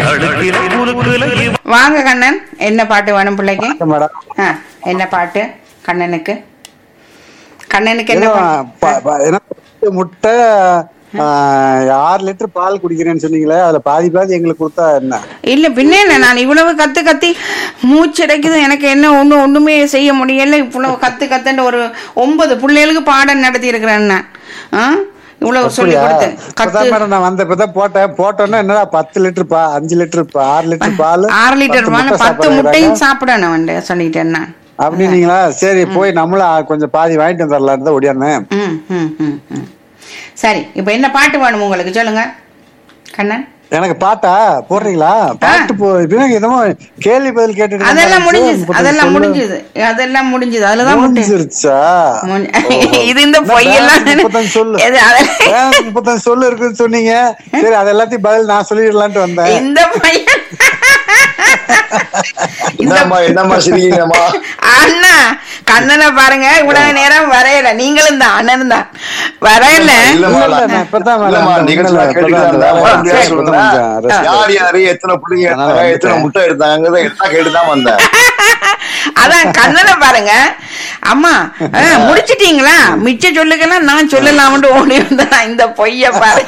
தடுக்கிற குறுக்குல இவ வாங்க கண்ணன் என்ன பாட்டு வேணும் பிள்ளைக்கு மேடம் ஆ என்ன பாட்டு கண்ணனுக்கு கண்ணனுக்கு என்ன ஏதோ, பாட்டு? ப- ப- என்ன, முட்டை ஆ, ஆறு லிட்டர் பால் குடிக்கிறேன்னு சொன்னீங்களே அதுல பாதி பாதி எங்களுக்கு கொடுத்தா என்ன இல்ல பின்ன என்ன நான் இவ்வளவு கத்து கத்தி மூச்சடைக்குது எனக்கு என்ன ஒண்ணு ஒண்ணுமே செய்ய முடியல இவ்வளவு கத்து கத்துன்னு ஒரு ஒன்பது பிள்ளைகளுக்கு பாடம் நடத்தி இருக்கிறேன் நான் ஆ? இவ்வளவு சொல்லி அப்படியா? கொடுத்தேன் இப்பதான் கத்து மேடம் நான் வந்த இப்பதான் போட்டேன் போட்டோன்னா என்னடா பத்து லிட்டர் பா அஞ்சு லிட்டர் பா ஆறு லிட்டர் பால் ஆறு லிட்டர் பத்து பால் முட்டை பத்து சாப்பிடுறாங்க. முட்டையும் சாப்பிடணும் வந்து சொல்லிட்டேன் நான் அப்படின்னீங்களா சரி போய் நம்மளும் ஆ, கொஞ்சம் பாதி வாங்கிட்டு வந்துடலான்னு தான் ஓடியாந்தேன் ம் ம் ம் ம் சரி இப்போ என்ன பாட்டு வேணும் உங்களுக்கு சொல்லுங்க கண்ணன் எனக்கு பாட்டா போடுறீங்களா பாட்டு போ இப்ப என்னமோ கேள்வி பதில் கேட்டுட்டு அதெல்லாம் இருந்தா முடிஞ்சது முப்பத்தஞ்சு அதெல்லாம் சொல்லு. முடிஞ்சது அதெல்லாம் முடிஞ்சது அதுலதான் முட்டை முடிஞ்சிருச்சா முன்- ஓஹோ. இது இந்த என்ன பொய்யெல்லாம் balance முப்பத்தஞ்சு சொல்லு எது அதெல்லாம் balance முப்பத்தஞ்சு சொல்லு இருக்குன்னு சொன்னீங்க சரி அது எல்லாத்தையும் பதில் நான் சொல்லிடலான்ட்டு வந்தேன் இந்த பையன் இந்த என்னம்மா என்னம்மா சிரிக்கிறீங்கம்மா அண்ணா கண்ணனை பாருங்க இவ்வளவு நேரம் வரையல நீங்களும் தான் அண்ணன் தான் வரையல இல்லம்மா, இல்ல, இல்ல, நான் இப்பதான் மேடம் இல்லம்மா, நிகழ்ச்சி நான் இப்பதான் கேட்டுக்கிட்டு அந்த இருந்தேன். வேலை அப்படியே சரி, சொல்லுங்க. கொஞ்சம் rest யார் யாரு எத்தனை பிள்ளைங்க அதனால எடுத்தாங்க எத்தனை வந்துட்டேன். முட்டை எடுத்தாங்கிறத எல்லாம் கேட்டுதான் வந்தேன் அதான் கண்ணனை பாருங்க அம்மா ஆ, முடிச்சிட்டீங்களா மிச்ச சொல்லுக்கெல்லாம் நான் சொல்லலாம்னு ஓடி வந்தேன் இந்த பொய்ய பாரு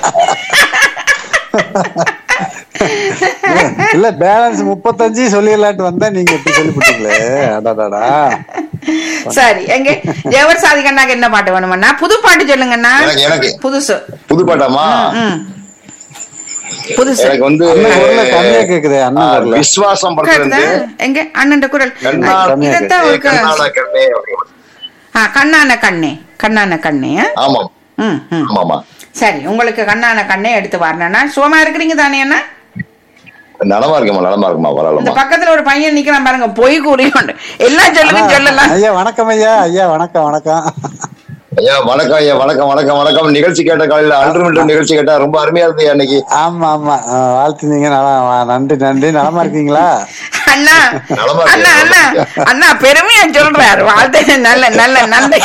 இல்ல பேலன்ஸ் முப்பத்தஞ்சு சொல்லிடலான்ட்டு வந்தேன் நீங்க இப்படி சொல்லிவிட்டீங்களே அடாடாடா சரி எங்க ஜெவர் சாதி கண்ணாக்கு என்ன பாட்டு வேணுமண்ணா புது பாட்டு சொல்லுங்கண்ணா எனக்கு- எனக்கு. புதுசு புது பாட்டாமா ம் புதுசு எனக்கு வந்து அண்ணன் குரல்ல கம்மியா கேக்குதே ஆ, அண்ணன் குரல்ல விஸ்வாசம் படத்துல கேக்குதா? இருந்து எங்க அண்ணன் குரல் கண்ணா, இதத்தான் ஒரு க- கண்ணால கண்ணே அப்படின்னு. ஆ, கண்ணான கண்ணே கண்ணான கண்ணே ஆ? ஆமாம் ம் ம் ஆமாமா சரி உங்களுக்கு கண்ணான கண்ணே எடுத்து வரணும்னா சுகமா இருக்கிறீங்க தானே அண்ணா நலமா இருக்குமா நலமா இருக்குமா இந்த பரவாயில்லமா பக்கத்துல ஒரு பையன் நிக்கிறான் பாருங்க பொய் கூறி கொண்டு எல்லாம் சொல்லுங்க சொல்லலாம் ஐயா வணக்கம் ஐயா ஐயா வணக்கம் வணக்கம் ஐயா வணக்கம் ஐயா வணக்கம் வணக்கம் வணக்கம் நிகழ்ச்சி கேட்ட காலையில அல்ட்ரமெண்ட் நிகழ்ச்சி கேட்டா ரொம்ப அருமையா இருந்தது அன்னைக்கு ஆமா ஆமா ஆ, வாழ்த்துனீங்க நல்லா நன்றி நன்றி நலமா இருக்கீங்களா அண்ணா நலமா இருக்கு, அண்ணா அண்ணா நலமா இருக்கு. அண்ணா பெருமையா சொல்றாரு வாழ்த்து நல்ல நல்ல நல்ல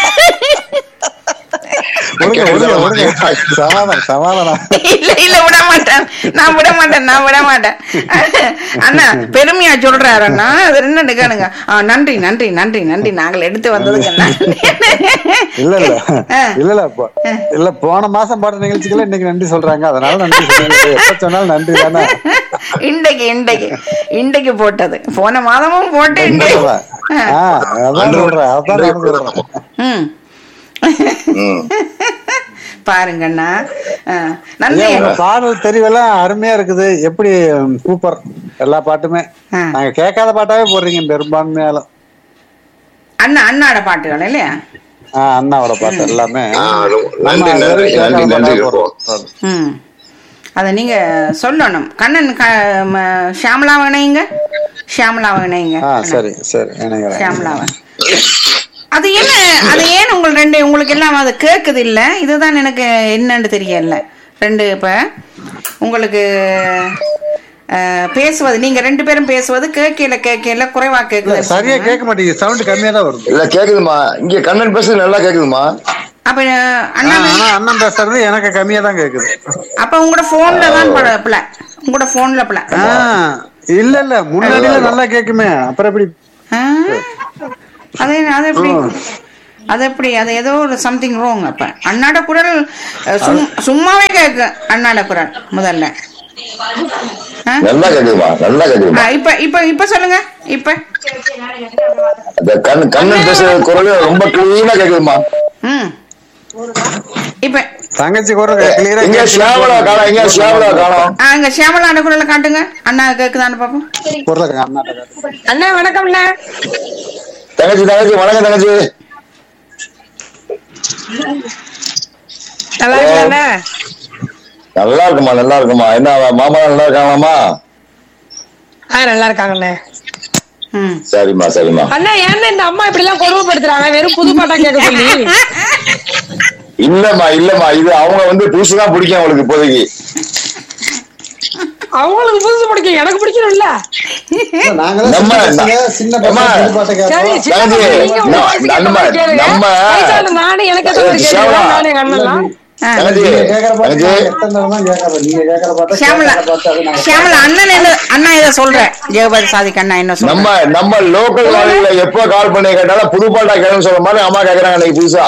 ஒழுங்க ஒழுங்க ஒழுங்க சமாதானம் சமாதானம் இல்ல இல்ல விட மாட்டேன் நான் விட மாட்டேன் நான் விட மாட்டேன் அண்ணா பெருமையா சொல்றாரு அண்ணா அது என்ன கேளுங்க ஆ, நன்றி நன்றி நன்றி நன்றி நாங்கள் எடுத்து வந்ததுக்கு நன்றி இல்ல இல்ல ஆ. இல்ல இல்ல போ- இல்ல போன மாசம் பாட்ட நிகழ்ச்சிக்கெல்லாம் இன்னைக்கு நன்றி சொல்றாங்க அதனால நன்றி சொல்லுங்க எப்ப சொன்னாலும் நன்றி தானே இன்றைக்கு இன்றைக்கு இன்றைக்கு போட்டது போன மாதமும் போட்டு இன்றைக்கு அதான். ஆ, அதான் சொல்றேன் அதான் நானும் சொல்றேன் ம் ம். பாருங்கண்ணா ஆ, நன்றி ஐயா, உங்க பாடல் தெரிவெல்லாம் அருமையா இருக்குது எப்படி ம், சூப்பர் எல்லா பாட்டுமே ஆ. நாங்க கேட்காத பாட்டாவே போடுறீங்க பெரும்பான்மையாலும் அண்ணா அண்ணாட பாட்டுகள் இல்லையா ஆ, அண்ணாவோட பாட்டு எல்லாமே ஆ, ரொம்ப நம்ம நன்றி அது நன்றி வரைக்கும் நன்றி கேட்காத நன்றி பாட்டா போடுறோம். ம் அதை நீங்க சொல்லணும் கண்ணன் க ம- ஷியாமலாவை இணையுங்க ஷியாமலாவை இணையுங்க ஆ சரி சரி நினைக்கிறேன் ஷியாமலாவை அது என்ன அது ஏன் உங்கள் ரெண்டு உங்களுக்கு எல்லாம் அது கேட்குது இல்ல இதுதான் எனக்கு என்னன்னு தெரியல ரெண்டு இப்ப உங்களுக்கு அஹ், பேசுவது நீங்க ரெண்டு பேரும் பேசுவது கேட்கல கேட்கல குறைவா இல்ல, கேட்குது சரியா கேட்க மாட்டேங்குது சவுண்ட் கம்மியா தான் வருது இல்ல கேக்குதுமா இங்க கண்ணன் பேசுறது நல்லா கேக்குதுமா அப்ப அஹ், ஆ, அண்ணா ஆனா அண்ணன் பேசுறது எனக்கு கம்மியா தான் கேக்குது அப்ப உங்களோட போன்ல தான் பட- பிள்ளை உங்களோட போன்ல பிள்ளை ஆ, இல்ல இல்ல முன்னாடியில நல்லா கேக்குமே அப்புறம் எப்படி ஆ? அது அது எப்படி அது எப்படி அது ஏதோ ஒரு சம்திங் ரோங் அப்ப அண்ணாட குரல் அஹ், சும்- சும்மாவே கேக்கு அண்ணாட குரல் முதல்ல ஆ? நல்லா கேக்குதுமா நல்லா ஆ, கேக்குதுமா இப்ப இப்ப இப்ப சொல்லுங்க இப்ப அந்த கண் கண்ணன் பேசுற குரல் ரொம்ப கிளீனா கேக்குதுமா ம் இப்ப தங்கச்சி கூட கிளியரா எங்க சியாமலா காணோம் எங்க சியாமலா காணோம் ஆ, அங்க சியாமலாண்ட குரலை காட்டுங்க அண்ணா கேக்குதான்னு பாப்போம் பொருள் அண்ணாட்ட காட்டு. அண்ணா வணக்கம்ண்ண தங்கச்சி தங்கச்சி வணக்கம் தங்கச்சி நல்லா இருக்கீங்களா நல்லா இருக்குமா நல்லா இருக்குமா என்ன மாமா நல்லா இருக்காங்களாமா ஆ நல்லா இருக்காங்கண்ணே ம் சரிம்மா சரிம்மா அண்ணா ஏன்னா இந்த அம்மா இப்படி எல்லாம் கொடுமைப்படுத்துறாங்க வெறும் புது பாட்டா கேட்க சொல்லி இல்லம்மா இல்லம்மா இது அவங்க வந்து புதுசுதான் பிடிக்கும் அவங்களுக்கு இப்போதைக்கு அவங்களுக்கு புதுசு பிடிக்கும் எனக்கு பிடிக்கணும்ல நாங்களாம் நம்ம- சின்ன பசங்க, சின்ன பசங்க நம்ம- புது பாட்டை சரி கேட்போம். சின்ன தம்பி, பசங்க, நீங்க உங்க நம்ம- வயசுக்கு ஏத்த நம்ம- மாதிரி கேளுங்க. நம்ம- வயசான நானு எனக்கு ஏத்த மாதிரி ஏய், கேளுங்க. சிவா. நானு எங்க அண்ணன்லாம். ஆ. தங்கச்சி நீங்க கேக்குற பாட்டு தங்கச்சி நான் எத்தனை தடவை தான் கேட்கறேன். நீங்க கேக்குற பாட்டு, ஷியாமலா கேக்குற பாட்டு அது நாங்க ஷியாமலா அண்ணன் என்ன அண்ணா இதை சொல்ற ஜெகபதி சாதிக் அண்ணா என்ன சொல்ற நம்ம நம்ம லோக்கல் வாலில எப்ப கால் பண்ணி கேட்டாலும் புது பாட்டா கேளுன்னு சொல்ற மாதிரி அம்மா கேக்குறாங்க இன்னைக்கு புதுசா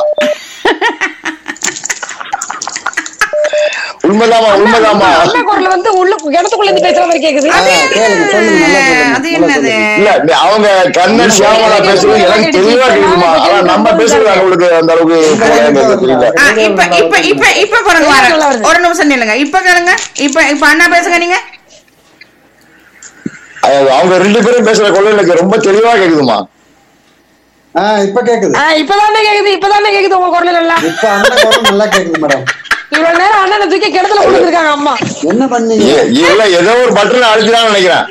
உண்மைதாமா உண்மைதாமா அண்ணன் குரல் வந்து உள்ள இடத்துக்குள்ள இருந்து பேசுற மாதிரி கேக்குது ஆ, கேளுங்க, சொல்லுங்க, நல்லா சொல்லுங்க. அது நல்லா என்னது சொல்லுங்க. இல்ல நீ- அவங்க கண்ணன் சியாமலா பேசுறது எனக்கு தெளிவா கேக்குதுமா ஆனா நம்ம பேசுறது அவங்களுக்கு அந்த அளவுக்கு புரியல தெரியல ஆ, இப்ப இப்ப இப்ப இப்ப பாருங்க வரேன். ஒரு நிமிஷம் நில்லுங்க இப்ப கேளுங்க இப்ப இப்ப அண்ணா பேசுங்க நீங்க அது அவங்க ரெண்டு பேரும் பேசுற கொள்ள எனக்கு ரொம்ப தெளிவா கேக்குதுமா ஆ, இப்ப கேக்குது ஆ, இப்பதானே கேக்குது இப்பதானே கேக்குது உங்க குரல் எல்லாம் இப்ப அந்த குரல் நல்லா கேக்குது மேடம் இவ்வளவு நேரம் அண்ணனை தூக்கி கிணத்துல விழுந்திருக்காங்க அம்மா என்ன பண்ணீங்க ஏ- இல்ல ஏதோ ஒரு பட்டன் அழுத்தினான்னு நினைக்கிறேன்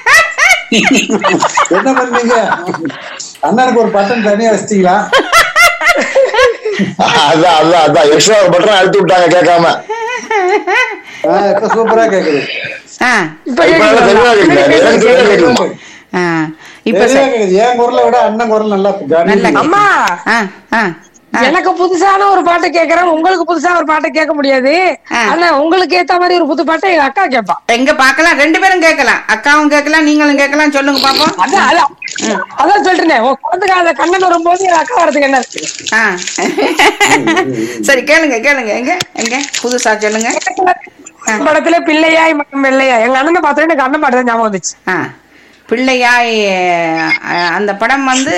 என்ன பண்ணீங்க அண்ணனுக்கு ஒரு பட்டன் தனியா வச்சிட்டீங்களா அதான் அதான் அதான் எக்ஸ்ட்ரா ஒரு பட்டன் அழுத்தி விட்டாங்க கேட்காம ஆ, இப்ப சூப்பரா கேக்குது ஆ இப்ப இப்ப நல்லா கேக்குது தெளிவா கேக்குது எனக்கு தெளிவா கேக்குதுமா ஆ இப்ப தெளிவா சரி. கேக்குது என் குரலை விட அண்ணன் குரல் நல்லா நல்லா கவனிங்க. அம்மா ஆ ஆ ஆ. எனக்கு புதுசான ஒரு பாட்டை கேக்குறேன் உங்களுக்கு புதுசா ஒரு பாட்டை கேட்க முடியாது ஆ. ஆனா உங்களுக்கு ஏத்த மாதிரி ஒரு புது பாட்டை எங்க அக்கா கேட்பா எங்க பாக்கலாம் ரெண்டு பேரும் கேட்கலாம் அக்காவும் கேட்கலாம் நீங்களும் கேட்கலாம் சொல்லுங்க பாப்போம் அதான் அதான் அதான் சொல்றேன் உன் குழந்தைக்காக கண்ணன் வரும்போது எங்க அக்கா வரதுக்கு என்ன இருக்கு? ஆ சரி கேளுங்க கேளுங்க எங்க எங்க புதுசா சொல்லுங்க படத்துல பிள்ளையாய் மகன் வெள்ளையா எங்க அண்ணனை பார்த்தோன்னே எனக்கு அண்ணன் பாட்டு தான் ஞாபகம் வந்துச்சு ஆ பிள்ளையாய் அஹ், அந்த படம் வந்து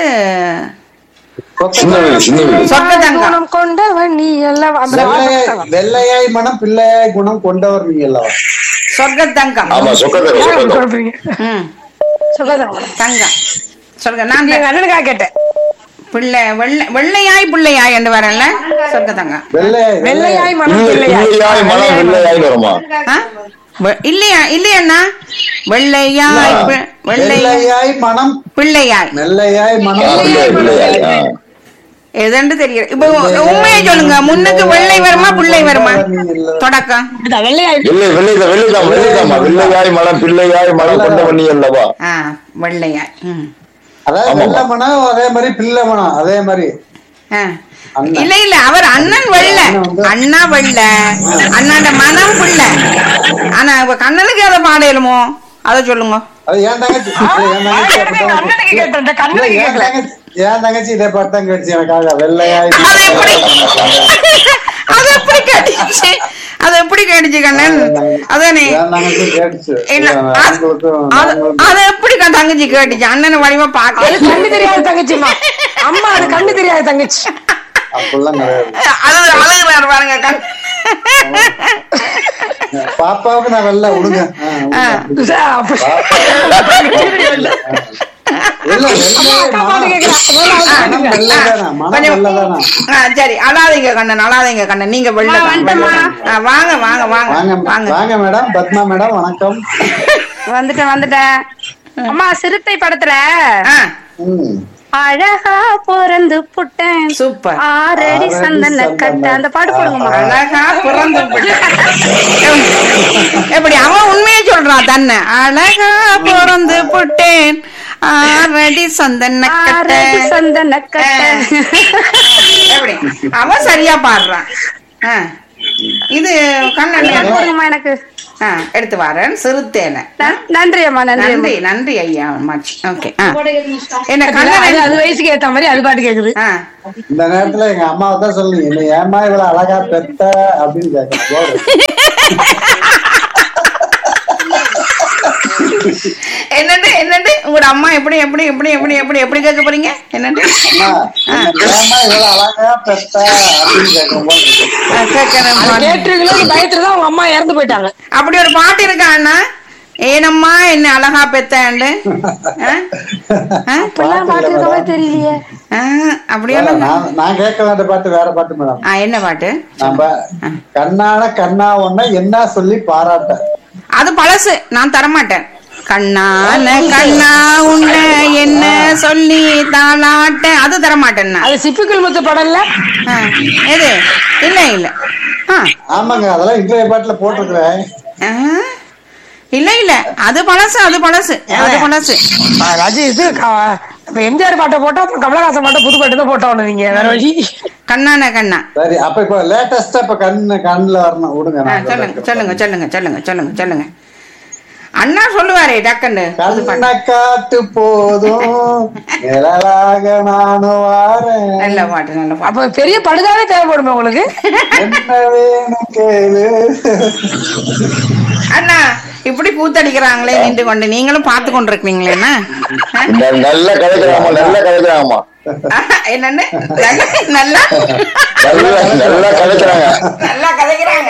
சின்ன வீடு சின்ன வீடு சொர்க்க தங்கம் குணம் கொண்டவன் நீ எல்லாம் அந்த வெள்ளையாய் பாட்டு வெள்ளையாய் மனம் பிள்ளையாய் குணம் கொண்டவர் நீங்க அல்லவா சொர்க்க தங்கம் ஆமா சொக்கத்தர ஏன் சொக்கத்தர குழப்பறீங்க? ம் சொல்லாதீங்க. தங்கம் சொர்க்க நான் எங்க அண்ணனுக்காக கேட்டேன் பிள்ளை வெள்ளை வெள்ளையாய் பிள்ளையாய் என்று வரல சொர்க்க தங்கம் வெள்ளையாய் வெள்ளையாய் வெள்ளையாய் மனம் பிள்ளை பிள்ளையாய் பிள்ளையாய் மனம் பிள்ளையாய் வருமா ஆ? வெ- இல்லையா இல்லையண்ணா வெள்ளையாய் பி- வெள்ளை வெள்ளையாய் மனம் பிள்ளையாய் வெள்ளையாய் ஆ, மனம் பிள்ளையாய் பிள்ளையாய் ஆ. எதுன்னு தெரியல இப்ப உண்மையை சொல்லுங்க முன்னுக்கு வெள்ளை வருமா பிள்ளை வருமா தொடக்கம் அதான் வெள்ளையாய் வெள்ளை வெள்ளைதான் வெள்ளைதான் வெள்ளைதாம்மா வெள்ளையாய் மலம் பிள்ளையாய் மலம் கொண்டவன் நீ அல்லவா ஆ வெள்ளையாய் ம் அதாவது ஆமாமா. வெள்ளை மனம் அதே மாதிரி பிள்ளை மனம் அதே மாதிரி ஆ. அண்ணன். இல்ல இல்ல அவர் அண்ணன் வெள்ள அண்ணன் வந்து- அண்ணா வெள்ள அண்ணாண்ட மனம் புள்ள ஆனா இப்ப கண்ணனுக்கு எதை பாடையலுமோ அதை சொல்லுங்க அது என் தங்கச்சி இல்ல, என் தங்கச்சி அப்படித்தான் அண்ணனுக்கு கேட்டேன் இந்த இல்ல, கண்ணனுக்கு என் கேட்கல தங்கச்சி என் தங்கச்சி இதே பாட்டு தான் கேட்டுச்சு எனக்காக வெள்ளையாய் அது எப்படி அது எப்படி கேட்டுச்சு அது எப்படி கேட்டுச்சு கண்ணன் அதானே என் தங்கச்சி கேட்டுச்சு இல்ல இல்ல, அது- அவங்களுக்கும் அது நாங்களும் அது எப்படி கண் தங்கச்சி கேட்டுச்சு அண்ணன் வடிவா அது பாக்க கண்ணு தெரியாத தங்கச்சிமா அம்மா அது கண்ணு தெரியாத தங்கச்சி அப்படிலாம் கிடையாது அது அழுகுறாரு பாருங்க கண் பாப்பாவுக்கு நான் வெள்ளை விடுங்க ஆ, விடுங்க. அப்ப- இல்ல, வெள்ளை அக்கா பாட்டு மனம். கேட்கலாம் மனம் வெள்ளைதானா? மனம் கொஞ்சம் வெள்ளைதானா? ஆ, சரி அழாதீங்க கண்ணன் அழாதீங்க கண்ணன் நீங்க வெள்ள வாங்க வாங்க வாங்க வாங்க வாங்க வாங்க மேடம் பத்மா மேடம் வணக்கம் வந்துட்டேன் வந்துட்டேன் அம்மா சிறுத்தை படத்துல ஆ, ம். அழகா பிறந்து புட்டேன் சூப்பர் ஆறடி ஆறடி சந்தன கட்ட சந்தன அந்த பாட்டு போடுங்கம்மா அழகா பிறந்து விட்டேன். எப்படி அவன் உண்மையை சொல்றான் தன்னை அழகா பிறந்து புட்டேன் ஆறடி சந்தன கட்ட ஆறடி சந்தன கட்ட எப்படி அவன் சரியா பாடுறான் ஆ. இது கண்ணன் போடுங்கம்மா எனக்கு ஆ, எடுத்து வரேன் சிறுத்தேனை நன்- நன்றி அம்மா நன்றி அம்மா. நன்றி நன்றி ஐயா மச் ஓகே ஆ. என்ன அது கண்ணன் அது வயசுக்கு ஏத்த மாதிரி அது பாட்டு கேக்குது ஆ இந்த நேரத்துல எங்க அம்மாவை தான் சொல்லுங்க என்ன ஏமா இவ்வளவு அழகா பெத்த அப்படின்னு கேட்கணும் போடு. என்னண்டு என்னண்டு உங்களோட அம்மா எப்படி எப்படி எப்படி எப்படி எப்படி எப்படி கேட்க போறீங்க என்னண்டு அம்மா, என்ன ஏம்மா இவ்வளவு அழகா பெத்த அப்படின்னு கேட்கணும் போல இருக்கு. ஆ, கேட்கறேன் அது பாருங்க. கேட்டிருக்கணும் பயத்துல தான் அவங்க அம்மா இறந்து போயிட்டாங்க அப்படி ஒரு பாட்டு இருக்கா அண்ணா ஏனம்மா என்ன அழகா பெத்தாண்டு ஆ? ஆ? இப்பெல்லாம் பாட்டு இருக்க மாதிரி தெரியலையே ஆ, அப்படியெல்லாம் நான் நான் கேட்க வேண்டிய பாட்டு வேற பாட்டு மேடம் ஆ, என்ன பாட்டு நம்ம கண்ணான கண்ணா ஒன்ன என்ன சொல்லி பாராட்ட அது பழசு நான் தரமாட்டேன் கண்ணால கண்ணா உன்ன என்ன சொல்லி தாளாட்ட அது தரமாட்டேன் நான் அது சிப்பிக்குள் முத்து படம் இல்ல ஆ, எது இல்ல இல்ல ஆ ஆமாங்க அதெல்லாம் இன்றைய பாட்டுல போட்டிருக்கிறேன் ஆ, இல்ல இல்ல அது பழசு அது பழசு அது பழசு ராஜி இது க- இப்ப எம்ஜிஆர் பாட்டை போட்டா அப்புறம் கமலஹாசன் பாட்டை புது பாட்டு தான் போட்டோம் நீங்க வேற வழி கண்ணான கண்ணா சரி அப்ப இப்ப லேட்டஸ்டா இப்ப கண்ணு கண்ணுல வரணும் விடுங்க ஆ, நான் சொல்லுங்க சொல்லுங்க சொல்லுங்க சொல்லுங்க சொல்லுங்க சொல்லுங்க அண்ணா சொல்லுவாரே டக்குன்னு புது பாட்டு. கண்ணை காட்டு போதும் நிழலாக நானும் வாரேன் நல்ல பாட்டு நல்ல பாட்டு அப்ப பெரிய படுதாவே தேவைப்படுமே உங்களுக்கு என்ன வேணும் கேளு அண்ணா இப்படி கூத்தடிக்கிறாங்களே நின்று கொண்டு நீங்களும் பார்த்து கொண்டு இருக்கீங்களே என்ன ஆ? ந- நல்ல கதைக்கிறாங்கம்மா நல்ல கதைக்கிறாங்கம்மா ஆஹா, என்னன்னு நல்ல- நல்லா நல்ல நல்லா கதைக்கிறாங்க நல்லா கதைக்கிறாங்க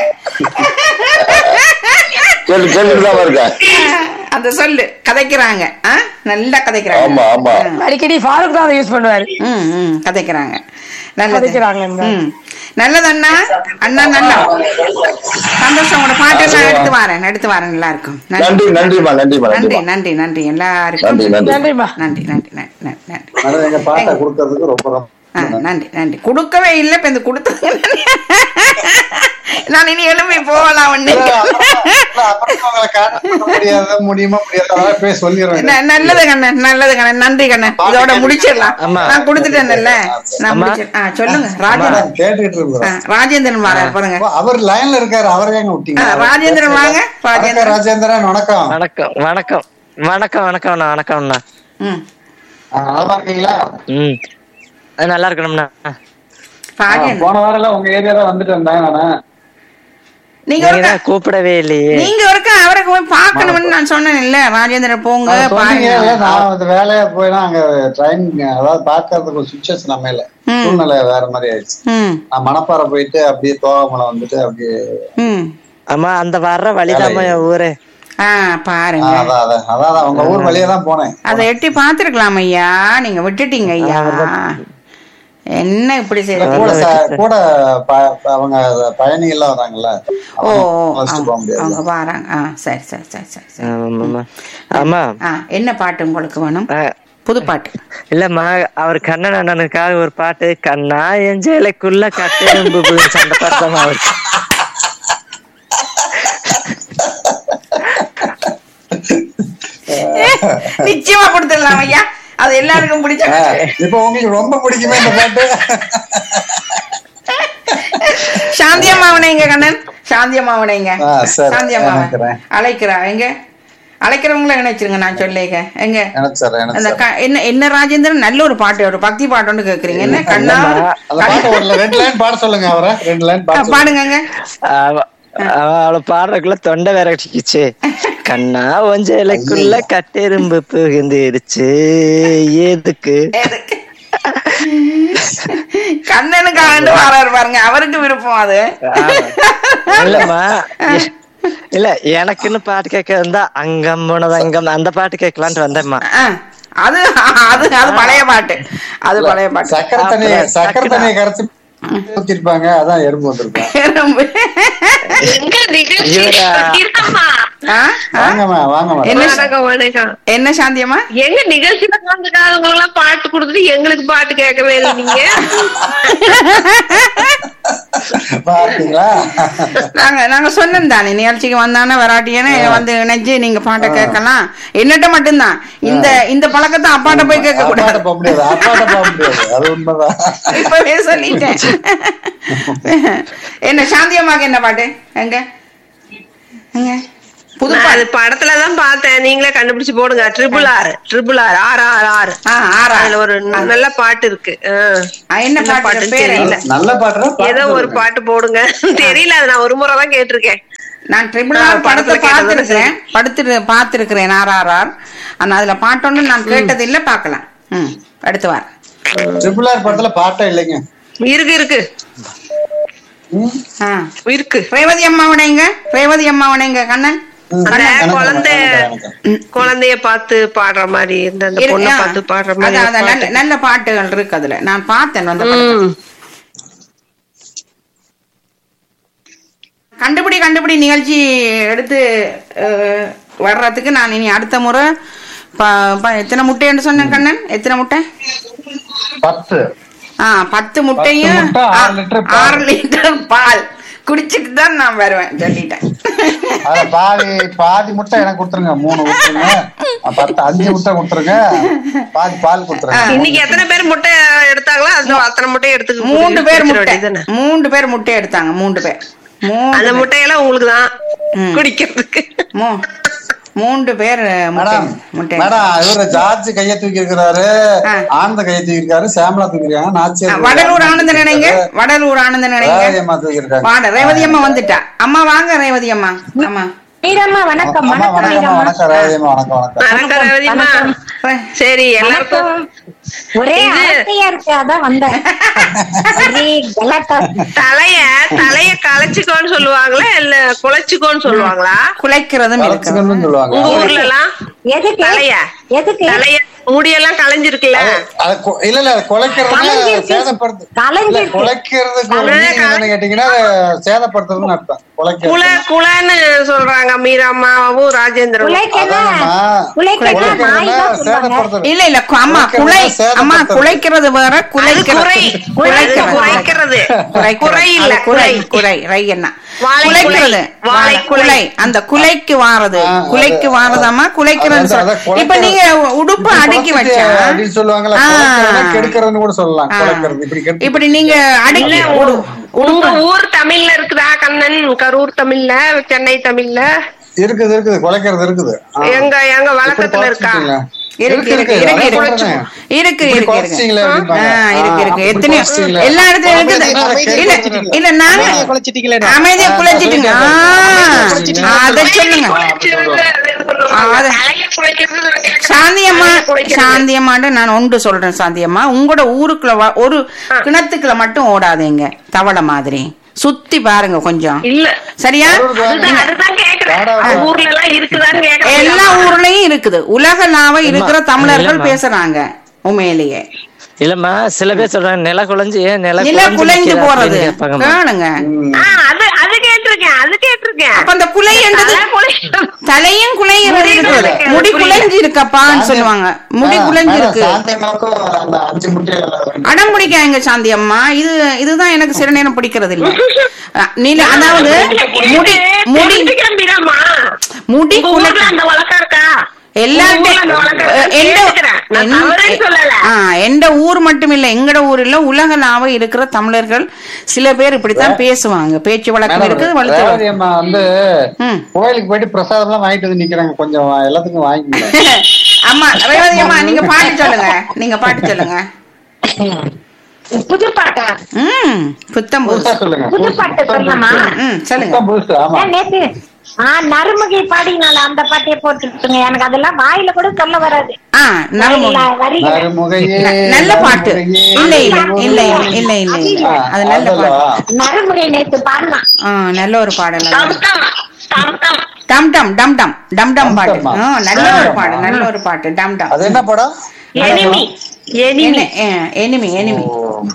கேட்டு கேட்டுட்டு தான் இருக்கேன் அந்த சொல்லு கதைக்கிறாங்க ஆ? நல்லா கதைக்கிறாங்க ஆமா ஆமா அடிக்கடி ஃபாரூக் தான் அதை யூஸ் பண்ணுவாரு ம் ம் கதைக்கிறாங்க நல்லது கதைக்கிறாங்க. ம் நல்லது அண்ணா அண்ணா நல்லா சந்தோஷம் உங்களோட பாட்டெல்லாம் எடுத்து வரேன் எடுத்து வரேன் எல்லாருக்கும் நன்றி நன்றிம்மா நன்றிம்மா நன்றி நன்றிம்மா நன்றி நன்றி எல்லாருக்கும் நன்றி நன்றி நன்றிம்மா நன்றி நன்றி நன்றி நன்றி நன்றி மேடம் எங்க பாட்டை கொடுக்கறதுக்கு ரொம்ப ரொம்ப ஆ, நன்றி நன்றி கொடுக்கவே இல்லை இப்ப இந்த கொடுத்தது நான் இனி எழுப்பி போகலாம் ஒண்ணு இல்ல, அப்புறம் அப்புறம் உங்களை contact பண்ண முடியாது முடியுமா முடியாது அதெல்லாம் போய் சொல்லிடுறேன் ந- நல்லது கண்ணன் நல்லது கண்ணன் நன்றி கண்ணன் இதோட முடிச்சிடலாம் ஆமா. நான் கொடுத்துட்டேன்ல நான் ஆமா. முடிச்சு ஆ சொல்லுங்க ராஜேந்திரன் கேட்டுக்கிட்டு ஆ, இருக்கிறோம் ராஜேந்திரன் வரார் பாருங்க அவர் லைன்ல இருக்காரு அவரை ஏங்க ஆ, விட்டீங்க ராஜேந்திரன் வாங்க வணக்கம் ராஜேந்திரன் ராஜேந்திரன் வணக்கம் வணக்கம் வணக்கம் வணக்கம் வணக்கம்ண்ணா வணக்கம்ண்ணா ம் ஆ, நல்லா இருக்கீங்களா ம் அது நல்லா இருக்கணும்ண்ணா ஆ, ராஜேந்திரன் போன வாரம் எல்லாம் உங்க ஏரியா தான் வந்துட்டு இருந்தேன் நானு நீங்க நீங்க ஒருக்கா தான் கூப்பிடவே இல்லையே நீங்க ஒருக்கா அவரை போய் பார்க்கணும்னு நான் சொன்னேன் இல்ல ராஜேந்திரன் போங்க அது சொன்னீங்க, இல்ல, பாருங்க நான் அந்த வேலையா போய் அங்க ட்ரெயின் அதாவது பாக்குறதுக்கு ஒரு சுச்சுவேஷன் அமையல ம். சூழ்நிலை வேற மாதிரி ஆயிடுச்சு ம் நான் மணப்பாறை போயிட்டு அப்படியே தோவாமலை வந்துட்டு அப்படியே ம் ஆமா அந்த வர்ற வழிதாம்மா என் ஊரு ஆ ஆ, பாருங்க அதான் அதான் அதான் அதான் உங்க ஊர் வழியா தான் போனேன் அதை எட்டி பார்த்துருக்கலாம் ஐயா நீங்க விட்டுட்டீங்க ஐயா என்ன இப்படி இல்ல, செய்ய கூட ச- கூட ப- ப- அவங்க பயணிகள் எல்லாம் வராங்கல்ல ஓ அவங்க ஓ, வச்சுட்டு போக முடியாது அவங்க பாறாங்க ஆ சரி சரி சரி சரி சரி ஆமாம்மா ஆமா ஆ என்ன பாட்டு உங்களுக்கு வேணும் ஆ, புது பாட்டு இல்லம்மா அவர் கண்ணன் அண்ணனுக்காக ஒரு பாட்டு கண்ணா என் ஜேலைக்குள்ள கட்டெரும்பு விழுந்துச்சு அந்த பாட்டு தான் அவர் நிச்சயமா கொடுத்துடலாம் ஐயா அது எல்லாருக்கும் பிடிச்ச ஆ, இப்ப உங்களுக்கு ரொம்ப பிடிக்குமே இந்த பாட்டு சாந்தி அம்மாவனைங்க கண்ணன் சாந்தி அம்மாவனைங்க ஆ, சரி. சாந்தி அம்மாவன் நினைக்கிறேன். அழைக்கிறா எங்க அழைக்கிறவங்கள நினைச்சிருங்க நான் சொல்லேங்க எங்க நினைச்சாரு அந்த நினைச்சாரு க- என்ன என்ன ராஜேந்திரன் நல்ல ஒரு பாட்டு ஒரு பக்தி பாட்டுன்னு கேக்குறீங்க என்ன கண்ணா அந்த பாட்டு ஒரு ரெண்டு லைன் பாட சொல்லுங்க அவரை ரெண்டு லைன் ஆ, பாட சொல்லுங்க. பாடுங்கங்க அவ- அவ அவளை பாடுறதுக்குள்ள தொண்டை வேற கட்டிக்கிச்சு கண்ணா உன் ஜேலைக்குள்ள கட்டெரும்பு புகுந்துருச்சு எதுக்கு எதுக்கு? கண்ணனுக்காக வராரு பாருங்க அவருக்கு விருப்பம் அது இல்லம்மா எ- இல்ல எனக்குன்னு பாட்டு கேட்க இருந்தா அங்கம் போனது அங்கம் அந்த பாட்டு கேட்கலான்ட்டு வந்தேம்மா ஆ, அது அது அது பழைய பாட்டு அது பழைய பாட்டு சக்கரை தண்ணியை அப்புறம் சக்கரை டக்குனு- தண்ணியை கரைச்சு ஊத்திருப்பாங்க அதான் எறும்பு வந்திருப்பாங்க எறும்பு. எங்க நிகழ்ச்சி இவரா? இருக்கம்மா ஆ? ஆ? வாங்கம்மா வாங்கம்மா என்ன சா- வணக்கம் வணக்கம் என்ன சாந்தியம்மா எங்க நிகழ்ச்சியில கலந்துக்காதவங்க எல்லாம் பாட்டு கொடுத்துட்டு எங்களுக்கு பாட்டு கேட்கவே இல்லை நீங்க பாத்தீங்களா நாங்க நாங்க சொன்னோம் தானே நிகழ்ச்சிக்கு வந்தானே வராட்டியனே வந்து இணைஞ்சு நீங்க பாட்டை கேட்கலாம் என்னட்ட மட்டும்தான் இந்த இந்த பழக்கத்தை அப்பாட்ட போய் கேட்க அப்பாட்ட கூடாது போக முடியாது அப்பாட்ட போக முடியாது அது உண்மைதான் இப்பவே சொல்லிட்டேன் என்ன சாந்தி அம்மாக்கு என்ன பாட்டு எங்க எங்க புது நான் பாட்டு அது படத்துலதான் பார்த்தேன் நீங்களே கண்டுபிடிச்சு போடுங்க triple R triple R R R R ஆ ஆறா அதுல ஒரு நல்ல பாட்டு இருக்கு ஆ. ஆ, என்ன என்ன பாட்டு பாட்டுன்னு பேர் தெரியல. நல்ல பாட்டு ஏதோ ஒரு பாட்டு போடுங்க தெரியல அது நான் ஒரு முறை தான் கேட்டிருக்கேன் நான் ட்ரிபிள் ஆ, ஆர் படத்தை படத்துல கேட்டது பார்த்திருக்கிறேன் படுத்து பார்த்திருக்கிறேன் ஆர் ஆர் ஆர் ஆனா அதுல பாட்டொன்னு நான் கேட்டது இல்ல பார்க்கலாம் ம் அடுத்து வர ட்ரிபிள் ஆர் படத்துல பாட்டே இல்லைங்க இருக்கு இருக்கு ம். ஆ இருக்கு ரேவதி அம்மாவனைங்க ரேவதி அம்மாவனைங்க கண்ணன் ம். அந்த வணக்கம், குழந்தை வணக்கம், வணக்கம். குழந்தைய பார்த்து பாடுற மாதிரி இந்த அந்த இருக்கு, பொண்ணை ஆ. பார்த்து பாடுற மாதிரி அதான், ஒரு அதான், நல்ல பாட்டு. நல்ல பாட்டுகள் இருக்கு அதுல நான் பார்த்தேன் அந்த படத்தை. ம். கண்டுபிடி கண்டுபிடி நிகழ்ச்சி எடுத்து அஹ், வர்றதுக்கு நான் இனி அடுத்த முறை ப- ப- எத்தனை முட்டைன்னு சொன்னேன் கண்ணன் எத்தனை முட்டை பத்து ஆ பத்து முட்டையும் முட்டை, ஆறு ஆ, லிட்டர் பால். ஆறு லிட்டர் பால் குடிச்சிட்டு தான் நான் வருவேன் சொல்லிட்டேன் அதுல பாதி பாதி முட்டை எனக்கு கொடுத்துருங்க மூணு கொடுத்துருங்க பத்து அஞ்சு முட்டை கொடுத்துருங்க பாதி பால் கொடுத்துருங்க இன்னைக்கு எத்தனை பேர் முட்டை எடுத்து எடுத்தாங்களோ அது அத்தனை முட்டையை எடுத்து மூன்று பேர் முட்டை வேண்டியதுதானே மூன்று பேர் முட்டை எடுத்தாங்க மூன்று பேர் மூன்று அந்த பேர். முட்டையெல்லாம் உங்களுக்கு தான் ம். குடிக்கிறதுக்கு மூ- மூன்று பேர் முட்டை மேடம் முட்டை மேடம் இவரு ஜார்ஜ் கைய தூக்கி இருக்கிறாரு ஆ. ஆனந்த கைய தூக்கி இருக்காரு சாமலா தூக்கி இருக்காங்க ஆ, நாச்சியார் வடலூர் ஆனந்தன் நினைங்க வடலூர் ஆனந்தன் நினைங்க ராஜம்மா தூக்கி இருக்காங்க வாட ரேவதி அம்மா வந்துட்டா அம்மா வாங்க ரேவதி அம்மா அம்மா மீரம்மா வணக்கம் அம்மா வணக்கம் வணக்கம் மீரம்மா வணக்கம் ராஜம்மா வணக்கம் வணக்கம் வணக்கம் ரேவதிம்மா ரே- சரி எல்லாருக்கும் ஒரே இது- ஆசையா இருக்கு அதான் வந்தேன் ஒரே கலாட்டா தலைய தலைய களைச்சுக்கோன்னு சொல்லுவாங்களா இல்ல குலைச்சுக்கோன்னு சொல்லுவாங்களா குலைக்கிறதும் இருக்குது வளர்ச்சிக்கணும்னு சொல்லுவாங்க உங்க ஊர்ல எல்லாம் எதுக்கு தலைய எதுக்கு தலைய முடியெல்லாம் களைஞ்சிருக்குல்ல அது கொ- இல்ல இல்ல குலைக்கிறது கலைஞ்சிருக்கு. சேதப்படுத்து இல்ல, கலைஞ்சிருக்கு. குலைக்கிறதுக்கு ஒரு கலை- meaning என்னன்னு கேட்டீங்கன்னா அது சேதப்படுத்துறதுன்னு அர்த்தம் குல குலைக்கிறது குலன்னு சொல்றாங்க மீராமாவும் ராஜேந்திரன் குலைக்கெல்லாம் அதானம்மா. குலைக்கெல்லாம் நாய் குலைக்கிறதுன்னா தான் சொல்லுவாங்க சேதப்படுத்துறது இல்ல இல்ல கு- அம்மா குலை குலைக்கிறதுனா அம்மா சேதப்படுத்துறது. குலைக்கிறது வேற அது குறை குலைக்கிறது குறைக்கிறது குலைக்கிறது குறை குறை இல்ல குறை குறை குறை ரை என்ன வாழை குலை. குலைக்கிறது வாழை குலை. குலை அந்த குலைக்கு வாரது ஆ, அது- குலைக்கு வாரதாமா குலைக்கிறதுன்னு அதான், சொல்ல அதான் குலைக்கிறது. இப்ப நீங்க உடுப்பு இப்படி அடுக்கி குலைச்சிட்டு வச்சா அப்படின்னு சொல்லுவாங்கல்ல ஆ. குலைக்கிறதுனா கெடுக்கிறதுன்னு கூட சொல்லலாம் ஆ. குலைக்கிறது இப்படி கெடுத்து இப்படி நீங்க அடுக்கி இல்ல, உடு உங்க ஊர் தமிழ்ல இருக்குதா கண்ணன் கரூர் தமிழ்ல சென்னை தமிழ்ல இருக்குது இருக்குது குலைக்கிறது இருக்குது ஆ. எங்க எங்க இப்படி வழக்கத்துல இருக்கா குலைச்சிட்டீங்களா? இருக்கு இருக்கு இருக்கு அதான் இருக்கு சொல்றேனே. இருக்கு இப்படி இருக்கு இருக்கு குலைச்சிட்டீங்களே ஆ, அப்படிம்பாங்க. இருக்கு இருக்கு ஆ, எத்தனையோ அப்படி குலைச்சிட்டீங்களே. எல்லா இடத்துலயும் இருக்குது அமைதியா இல்ல குலைச்சிட்டீங்களே. இல்ல நாங்க அமைதியா குலைச்சிட்டுங்க ஆ, அத சொல்லுங்க அது- சாந்தியம்மா சாந்தியம்மாண்ட நான் ஒன்று சொல்றேன் சாந்தியம்மா உங்களோட ஊருக்குள்ள வ- ஒரு கிணத்துக்குள்ள மட்டும் ஓடாதீங்க தவளை மாதிரி சுத்தி பாருங்க கொஞ்சம் இல்ல சரியா அதுதான் அதுதான் கேக்குறேன் உங்க ஊர்ல எல்லாம் இருக்குதான்னு கேக்குறேன் எல்லா ஊர்லயும் இருக்குது உலகளாவ இருக்கிற தமிழர்கள் இல்லம்மா. பேசுறாங்க உண்மையிலேயே இல்லம்மா சில பேர் சொல்றாங்க நில குலைஞ்சு ஏன் நில நில குலைஞ்சு நிக்கிற போறது அப்படின்னு கேட்பாங்கம்மா. கேளுங்க ஆ, அது அது கேட்டிருக்கேன் அது கேட்டிருக்கேன் அப்ப அந்த குலை என்றது தலை குலை. தலையும் குலையும் முடி இருக்குது இருக்கு, முடி புரியல. குலைஞ்சு இருக்கப்பான்னு சொல்லுவாங்க முடி ஆ, குலைஞ்சு மேடம், இருக்கு சாந்தியம்மாவுக்கும் அந்த அஞ்சு முட்டைகள் அடம் பிடிக்காங்க சாந்தி அம்மா இது இதுதான் எனக்கு சில நேரம் பிடிக்கிறது இல்ல அஹ், நீல அதாவது முடி முடி தெரிஞ்சுக்கிறேன் மீராம்மா. முடி உங்க குலை ஊர்ல அந்த வழக்கம் இருக்கா எல்லார்ட்ட- உங்க ஊர்ல அந்த வழக்கம் இருக்கா? அஹ், எந்த- கேட்டுக்கிறேன். நான் எந்த- தவறே சொல்லல. ஆ, எந்த ஊர் மட்டும் இல்ல எங்கட ஊர்ல உலகளாவ இருக்கிற தமிழர்கள் சில பேர் இப்படித்தான் பேசுவாங்க பேச்சு வழக்கம் இருக்குது வளர்த்து ரேவதி அம்மா வந்து ம். கோயிலுக்கு போயிட்டு பிரசாதம் எல்லாம் வாங்கிட்டு வந்து நிக்கிறாங்க கொஞ்சம் எல்லாத்துக்கும் வாங்கிக்கோங்க அம்மா ரேவதி அம்மா நீங்க பாட்டு சொல்லுங்க நீங்க பாட்டு சொல்லுங்க புது பாட்டா ம் புத்தம் புதுசு புதுசா சொல்லுங்க புது பாட்டு சொல்லலாமா ம் சொல்லுங்க புதுசா புதுசு ஆமா ஏன் நேத்து ஆ நறுமுகை பாடினால அந்த பாட்டையே போட்டுட்டுங்க எனக்கு அதெல்லாம் வாயில கூட சொல்ல வராது ஆ நறுமுகை வாயில வரிகள் நறுமுகையே ந- நல்ல பாட்டு நறுமுகையே, இல்ல இல்ல நறுமுகையே. இல்ல இல்ல இல்ல இல்ல இல்ல ஆ, அது நல்ல அதல்லவா? பாட்டு நறுமுகை நேத்து பாடினான் ஆ நல்ல ஒரு பாடல் அது. டம் டம், டம் டம். டம் டம் டம் டம் டம் டம் பாட்டு டம் டம். ஆ, நல்ல ஒரு பாட்டு நல்ல ஒரு பாட்டு டம் டம் அது என்ன படம் enemy, enemy. எனிமி எனிமி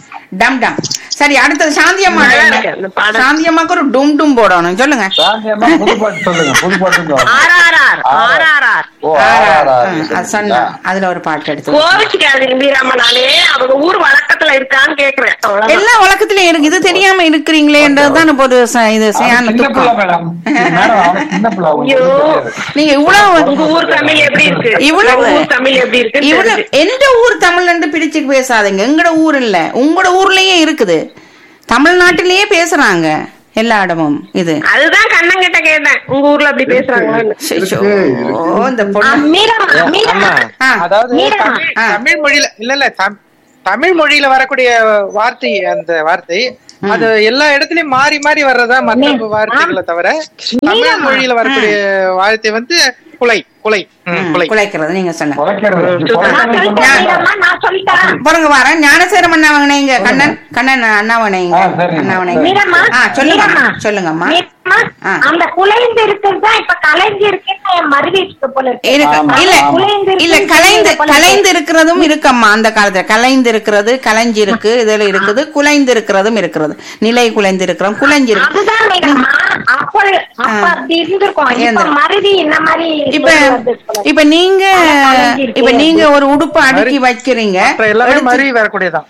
டம் டம் சரி அடுத்தது சாந்தியம்மா நல்லா இருக்கு அந்த பாடல். சாந்தியம்மாக்கு ஒரு டும் டும் போடணும் சொல்லுங்க சாந்தியம்மா புது பாட்டு சொல்லுங்க புது பாட்டு RRR, RRR. ஓ ஆ, ஆறா, ஆ, ஆறா, அது சொன்னா அதுல ஒரு பாட்டு எடுத்து கோவிச்சுக்காதீங்க மீராம்மா நானே அவங்க ஊர் வழக்கத்துல இருக்கான்னு கேக்குறேன் அவ்வளவுதான். எல்லா வழக்கத்திலயும் இருக்கு இது தெரியாம இருக்கிறீங்களேன்றதுதான் இப்போ ஒரு ச- இது சரியான சின்ன பிள்ளை துக்கம் மேடம் மேடம் அவன் சின்ன பிள்ளை அவனுக்கு ஐயோ. ஒண்ணும் தெரியாது. நீங்க இவ்வளவு உங்க ஊர் தமிழ் எப்படி இருக்கு இவ்வளவு உங்க ஊர் தமிழ் எப்படி இருக்கு இவ்வளவு எந்த ஊர் தமிழ்ல இருந்து பிரிச்சு பேசாதீங்க எங்கட ஊர் இல்ல உங்களோட ஊர்லயே இருக்குது தமிழ்நாட்டிலேயே பேசுறாங்க எல்லா இடமும் இது அதுதான் கண்ணங்கிட்ட கேட்டேன் உங்க ஊர்ல அப்படி பேசுறாங்களான்னு ஷோ, இந்த பொண்ணு மீரம்மா மீரம்மா ஆ, அதாவது மீரா. தமிழ் ஆ. தமிழ் மொழியில இல்ல இல்ல தம்- தமிழ் மொழியில வரக்கூடிய வார்த்தை அந்த வார்த்தை அது எல்லா இடத்துலயும் மாறி மாறி வர்றதா மற்ற வார்த்தைகளை தவிர தமிழ் மொழியில வரக்கூடிய வார்த்தை வந்து குலை குலை ம், குலை குலைக்கிறது நீங்க சொன்ன குலைக்கிறது. நான் சொல்லிட்டேன் மீரம்மா நான் சொல்லிட்டேன் பாருங்க வரேன் ஞானசேரம் அண்ணா வணங்க கண்ணன் கண்ணன் அண்ணா வணங்க ஆ, சரி. அண்ணா வணங்க மீரம்மா ஆ சொல்லுங்கம்மா மீரம்மா. சொல்லுங்கம்மா மீரம்மா, ஆ. அந்த குலைந்து இருக்கிறது தான் இப்ப கலைஞ்சு இருக்குன்னு என் மருவி இருக்கு போல இருக்கு இருக்கு ஆமா, இல்ல ஆமா. குலைந்து இல்ல இருக்குன்னு கலைந்து போல இருக்கு. கலைந்து இருக்கிறதும் இருக்கம்மா அந்த காலத்துல கலைந்து இருக்கிறது கலைஞ்சு இருக்கு இதுல இருக்குது குலைந்து இருக்கிறதும் இருக்கிறது நிலை குலைந்து இருக்கிறோம் குலைஞ்சு இருக்கு அதுதான் மீரம்மா அப்போ அப்ப அப்படி இருந்திருக்கும் இப்ப இருந்திருக்கும். மருவி இந்த மாதிரி இப்ப வருது போல இருக்கு. இப்ப நீங்க அதான் கலைஞ்சு இருக்கு. இப்ப நீங்க ஒரு உடுப்பு அடுக்கி வைக்கிறீங்க மற்ற எல்லாமே எடுத்து- மறி வரக்கூடியதான்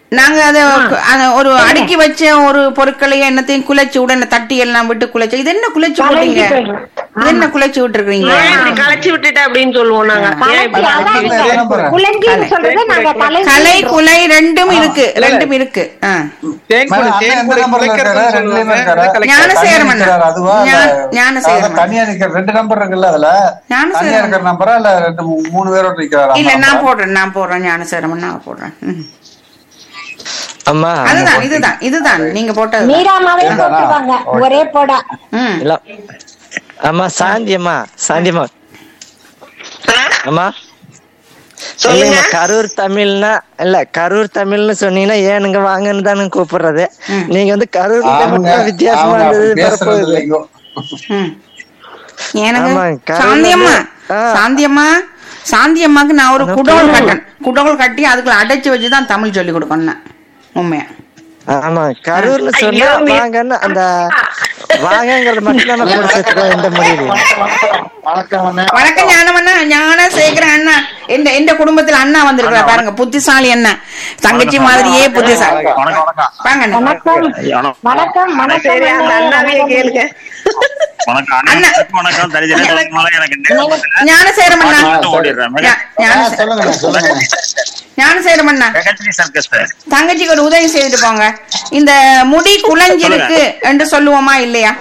நாங்க அத அத ஒரு அடுக்கி வச்ச ஒரு பொருட்களையும் என்னத்தையும் குலைச்சு உடனே தட்டி எல்லாம் விட்டு குலைச்சு இது என்ன குலைச்சு போட்டீங்க இது என்ன குலைச்சு விட்டுருக்கீங்க ஏன் இப்படி களைச்சு விட்டுட்ட அப்படின்னு சொல்லுவோம் நாங்க ஏன் இப்படி கலைச்சி, அதான் குழஞ்சின்னு சொல்றது நாங்க கலை கலை குலை ரெண்டும் இருக்கு ரெண்டும் இருக்கு ஆ. தேன் குலை, மேடம், தேன் அண்ணன் குலை எந்த நம்பர்ல குலைக்கிறதுன்னு இருக்காரு? ரெண்டுலயுமே சொல்லுவாங்க. இருக்காரா? அதை கலைக்க- ஞானசேகரம் தனியா நிக்கிறாரு, அதுவா? ஞான- இல்ல, ஞானசேகரம் அதான் தனியா நிக்கிற ரெண்டு நம்பர் இருக்குல்ல அதுல ஞானசேகரம். தனியா இருக்கிற நம்பரா இல்ல ரெண்டு மூ- மூணு பேரோட நிக்கிறாரா இல்ல நான் போடுறேன் நான் போடுறேன் ஞானசேரமன் நான் போடுறேன் ம். அம்மா அதுதான் இதுதான் இதுதான் நீங்க போட்டது மீராமாவே இதுதானா? போட்டுருவாங்க ஒரே போடா ம் இல்ல அம்மா சாந்தி அம்மா சாந்தி அம்மா அம்மா சொல்லுங்க. இல்லைங்க, கரூர் தமிழ்னா இல்ல கரூர் தமிழ்னு சொன்னீங்கன்னா ஏனுங்க வாங்கன்னு தானே கூப்பிடுறது ம். நீங்க வந்து கரூர் அவங்க மட்டும் வித்தியாசமா அவங்க அப்படி இருந்தது பேசுறது வரப்போகுது இல்லைங்கோ. ம். எனக்கு ஆமா, கருணை சாந்தியம்மா ஆ. சாந்தியம்மா சாந்தியம்மாக்கு நான் ஒரு குடோல் கட்டேன் குடோல் கட்டி அதுக்குள்ள அடைச்சு வச்சுதான் தமிழ் சொல்லி கொடுக்கணும் உண்மையா ஆமா கரூர்னு சொன்னா ஐயோ, மீ- வாங்கன்னு அந்த வாங்கங்கிறது மட்டும் நம்ம கொடுத்துருக்கோம் இந்த முடிவு வணக்கம் அண்ணே. வணக்கம் ஞானமண்ணா ஞான சேகர அண்ணா இந்த இந்த குடும்பத்துல அண்ணா வந்திருக்கிறார் பாருங்க புத்திசாலி அண்ணா தங்கச்சி மாதிரியே புத்திசாலி வணக்கம் வணக்கம் வாங்க அண்ணா. வணக்கம் வணக்கம் வணக்கம் சரி அந்த அண்ணாவே கேளுங்க வணக்கம் அண்ணா. அண்ணா வணக்கம் தனித்தனி சொல்லுங்களா எனக்கு நேரம் இல்லை. ஞானசேகரம் அண்ணா பாட்டு ஓடிடுறேன் ஞா- ஆ, ஞானசே- சொல்லுங்கண்ணே, சொல்லுங்கண்ணே. ஞானசேகரம் அண்ணா மெகஸ்ட்ரி சர்க்கஸ் தங்கச்சிக்கு ஒரு உதவி செய்துட்டு போங்க இந்த முடி குலைஞ்சிருக்கு என்று சொல்லுவோமா இல்லையா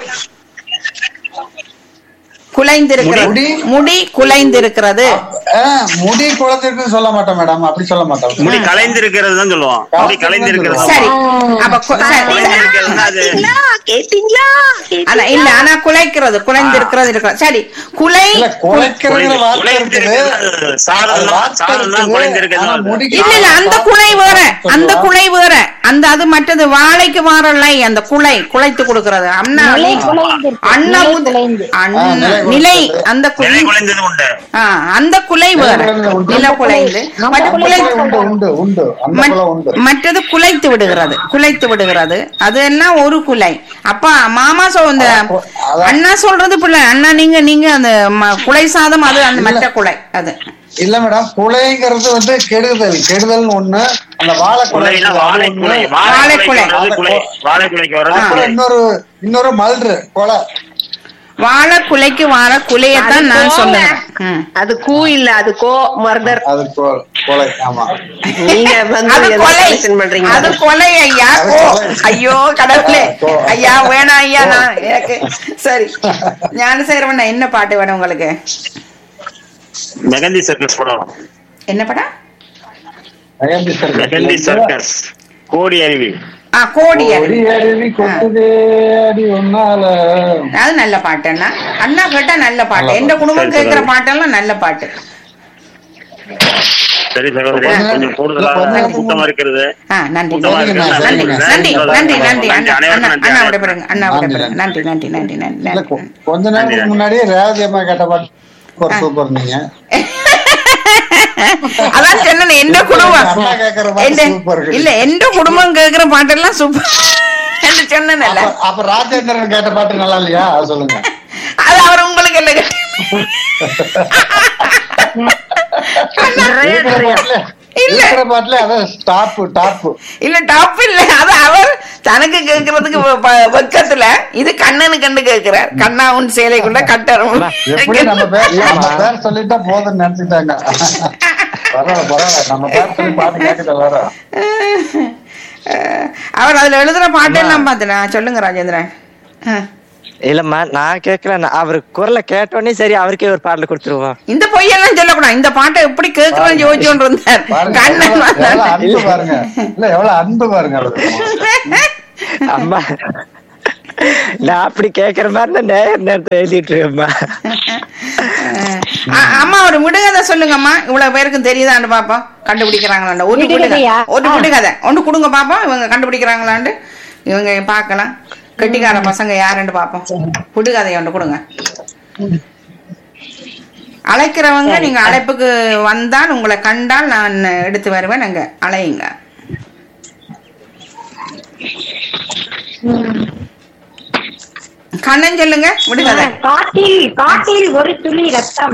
குலைந்திருக்கிறது முடி? முடி குலைந்திருக்கிறது ஆ, முடி குழந்தைக்குன்னு சொல்ல மாட்டோம் மேடம் அப்படி சொல்ல மாட்டோம் முடி கலைந்திருக்கிறது தான் சொல்லுவோம் முடி கலைந்திருக்கிறது சரி அப்ப கு- சரி. கலைந்திருக்கிறதுனா அது கேட்டீங்களா கேட்டீங்களா ஆனா இல்ல ஆனா குலைக்கிறது குலைந்திருக்கிறது இருக்கிறது சரி குலை இல்ல குலைக்கிறதுங்கிற வார்த்தை இருக்குது குலைந்திருக்கிறது அது சாரல் வார்த்தை சாரல் தான் இருக்குது. ஆனா குலைந்திருக்கிறது முடிக்கு இல்ல இல்ல அந்த குலை வேற அந்த குலை வேற அந்த அது மற்றது வாழைக்கு வாரலை அந்த குலை குலைத்து கொடுக்கிறது அண்ணா நிலை குலைந்திருக்கு. அண்ணா நிலை உத்- குலைந்து. அண்ணா ஆ, நிலை நிலை குலைந்து. அந்த நிலை குலை குலைந்தது உண்டு ஆ, அந்த குலை வேற குலைந்து உண்டு. நில குலைந்து அந்த மற்ற குலை குலை உண்டு உண்டு உண்டு அந்த மற்- குலம் உண்டு மற்றது குலைத்து விடுகிறது குலைத்து விடுகிறது அது எல்லாம் ஒரு குலை அப்பா மாமா சொல் இந்த அதான். அண்ணா சொல்றது பிள்ளை அண்ணா நீங்க நீங்க அந்த ம- குலை சாதம் அது அந்த மற்ற குலை அது இல்ல மேடம் குலைங்கிறது வந்து கெடுதல் கெடுதல் ஒண்ணு அந்த வாழை குலை குலைனா வாழை குலை வாழை வாழை குலை. குலை வர்றது குலை வாழை குலைக்கு வர்றது அப்புறம் குலை இன்னொரு இன்னொரு மல்று கொலை வாழை குலைக்கு வார குலையத்தான் நான் அது சொல்லுவேன் கோங்க. ம். அது கூ இல்ல அது கோ மர்தர் அது கொ- கொலை ஆமா நீங்க வந்து அது எதை கொலை correction பண்றீங்க அது கொலை ஐயா அது கோ கொலை. ஐயோ கடவுளே கோ. ஐயா வேணாம் ஐயா நான் எனக்கு சரி ஞானசேகரவண்ணா என்ன பாட்டு வேணும் உங்களுக்கு மெகந்தி சர்க்கஸ் படம் என்ன படம் மெகந்தி மெகந்தி சர்க்கஸ் கோடி அருவி ஆ கோடி கொடி அருவி. அருவி கொட்டுதே அடி ஒன்னால அது நல்ல பாட்டு அண்ணா அண்ணா கேட்டா நல்ல பாட்டு எந்த குடும்பம் சரி, கேட்கிற சரி. பாட்டெல்லாம் நல்ல பாட்டு சரி சகோதரி கொஞ்சம் கூடுதலா கூட்டமா இருக்கிறது ஆ நன்றி கூட்டமா சரிங்க, இருக்கிறது நன்றி சரிங்க. நன்றி நன்றி நன்றி அண்ணா அண்ணா அனைவருக்கும் அண்ணா நன்றி. விடப்படுங்க அண்ணா நன்றி, விடப்படுங்க நன்றி நன்றி நன்றி நன்றி இல்ல நன்றி கொ- கொஞ்ச நேரத்துக்கு முன்னாடியே ரேவதி அம்மா கேட்ட பாட்டு ஒரு சூப்பர் நீங்க அதான் சொன்னேன் எந்த குடும்பம் அண்ணா கேக்குற பாட்டு எந்த- சூப்பர் இல்ல எந்த குடும்பம் கேக்குற பாட்டெல்லாம் சூப்பர் என்று சொன்னேன்ல அப்ப- அப்ப ராஜேந்திரன் கேட்ட பாட்டு நல்லா இல்லையா அது சொல்லுங்க அது அவர் உங்களுக்கு இல்ல நிறைய இருக்கிற நிறைய பாட்டுல இல்ல. இருக்கிற பாட்டுல அதான் டாப் டாப் இல்ல டாப் இல்ல அது அவர் தனக்கு கேக்குறதுக்கு வ- வ- வெக்கத்துல இது கண்ணனு கண்டு கேக்குறார் கண்ணா உன் சேலைக்குள்ள கட்டரும் எப்படி நம்ம பேர் நம்ம பேர் சொல்லிட்டா போதும்னு நினைச்சுட்டாங்க பரவாயில்ல பரவாயில்ல நம்ம பேர் சொல்லி பாட்டு கேட்கல எல்லாரும் அவர் அதுல எழுதுற பாட்டெல்லாம் பார்த்தேன் சொல்லுங்க ராஜேந்திரன் ஆ. இல்லம்மா நான் கேட்கல அவர் குரலை கேட்டோடனே சரி அவருக்கே ஒரு பாடல கொடுத்துருவோம் இந்த பொய்யெல்லாம் சொல்லக்கூடாது இந்த பாட்டை எப்படி கேட்கணும்னு யோசிச்சோன்னு இருந்தார் பாருங்க கண்ணன் எவ்வளவு எவ்வளவு வந்தார். அன்பு பாருங்க இல்ல எவ்வளவு அன்பு பாருங்க அவருக்கு அம்மா நான் அப்படி கேக்குற மாதிரி தான் நேர் நேரத்தை எழுதிட்டு இருக்கேம்மா அ- அம்மா ஒரு விடுகதை சொல்லுங்கம்மா இவ்வளவு பேருக்கு தெரியுதான்னு பாப்போம் கண்டுபிடிக்கிறாங்களாண்டு ஒரு விடுகதை விடுகதையா? ஒரு விடுகதை ஒன்று கொடுங்க பாப்போம் இவங்க கண்டுபிடிக்கிறாங்களாண்டு இவங்க பார்க்கலாம் கெட்டிக்கார பசங்க யாருன்னு பாப்போம் விடுகதை ஒன்று கொடுங்க அழைக்கிறவங்க நீங்க அழைப்புக்கு வந்தால் உங்களை கண்டால் நான் எடுத்து வருவேன் அங்க அழையுங்க கண்ணன் சொல்லுங்க விடுகதை காட்டில் காட்டில் ஒரு துளி ரத்தம்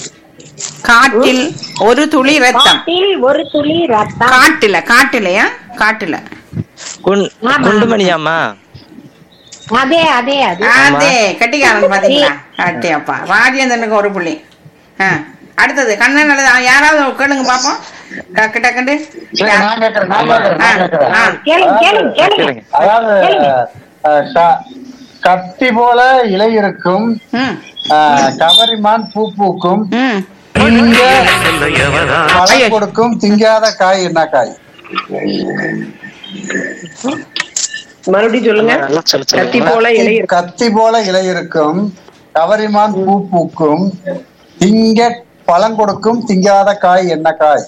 காட்டில் ஒரு துளி ரத்தம் காட்டில் ஒரு துளி ரத்தம் காட்டுல காட்டுலையா காட்டுல குண்- குண்டுமணியாம்மா அதே அதே அதே அதே கட்டிக்காரன் பாத்தீங்களா கட்டியாப்பா ராஜேந்திரனுக்கு ஒரு புள்ளி ஆ, அடுத்தது கண்ணன் நல்லது ஆ, யாராவது கேளுங்க பாப்போம் டக்கு டக்குண்டு நான் கேட்கறேன் நான் கேட்கறேன் நான் கேட்கறேன் ஆ, கேளுங்க கேளுங்க கேளுங்க கேளுங்க. அதாவது அஹ், க- கத்தி போல இலை இருக்கும் ம் அஹ், கவரிமான் பூ பூக்கும் ம் திங்க பழம் கொடுக்கும் திங்காத காய் என்ன காய் மறுபடியும் சொல்லுங்க நல்லா சொல்லு கத்தி சொல்லுங்க போல இலை இருக்கு. கத்தி போல இலை இருக்கும் கவரிமான் பூ பூக்கும் திங்க பழம் கொடுக்கும் திங்காத காய் என்ன காய்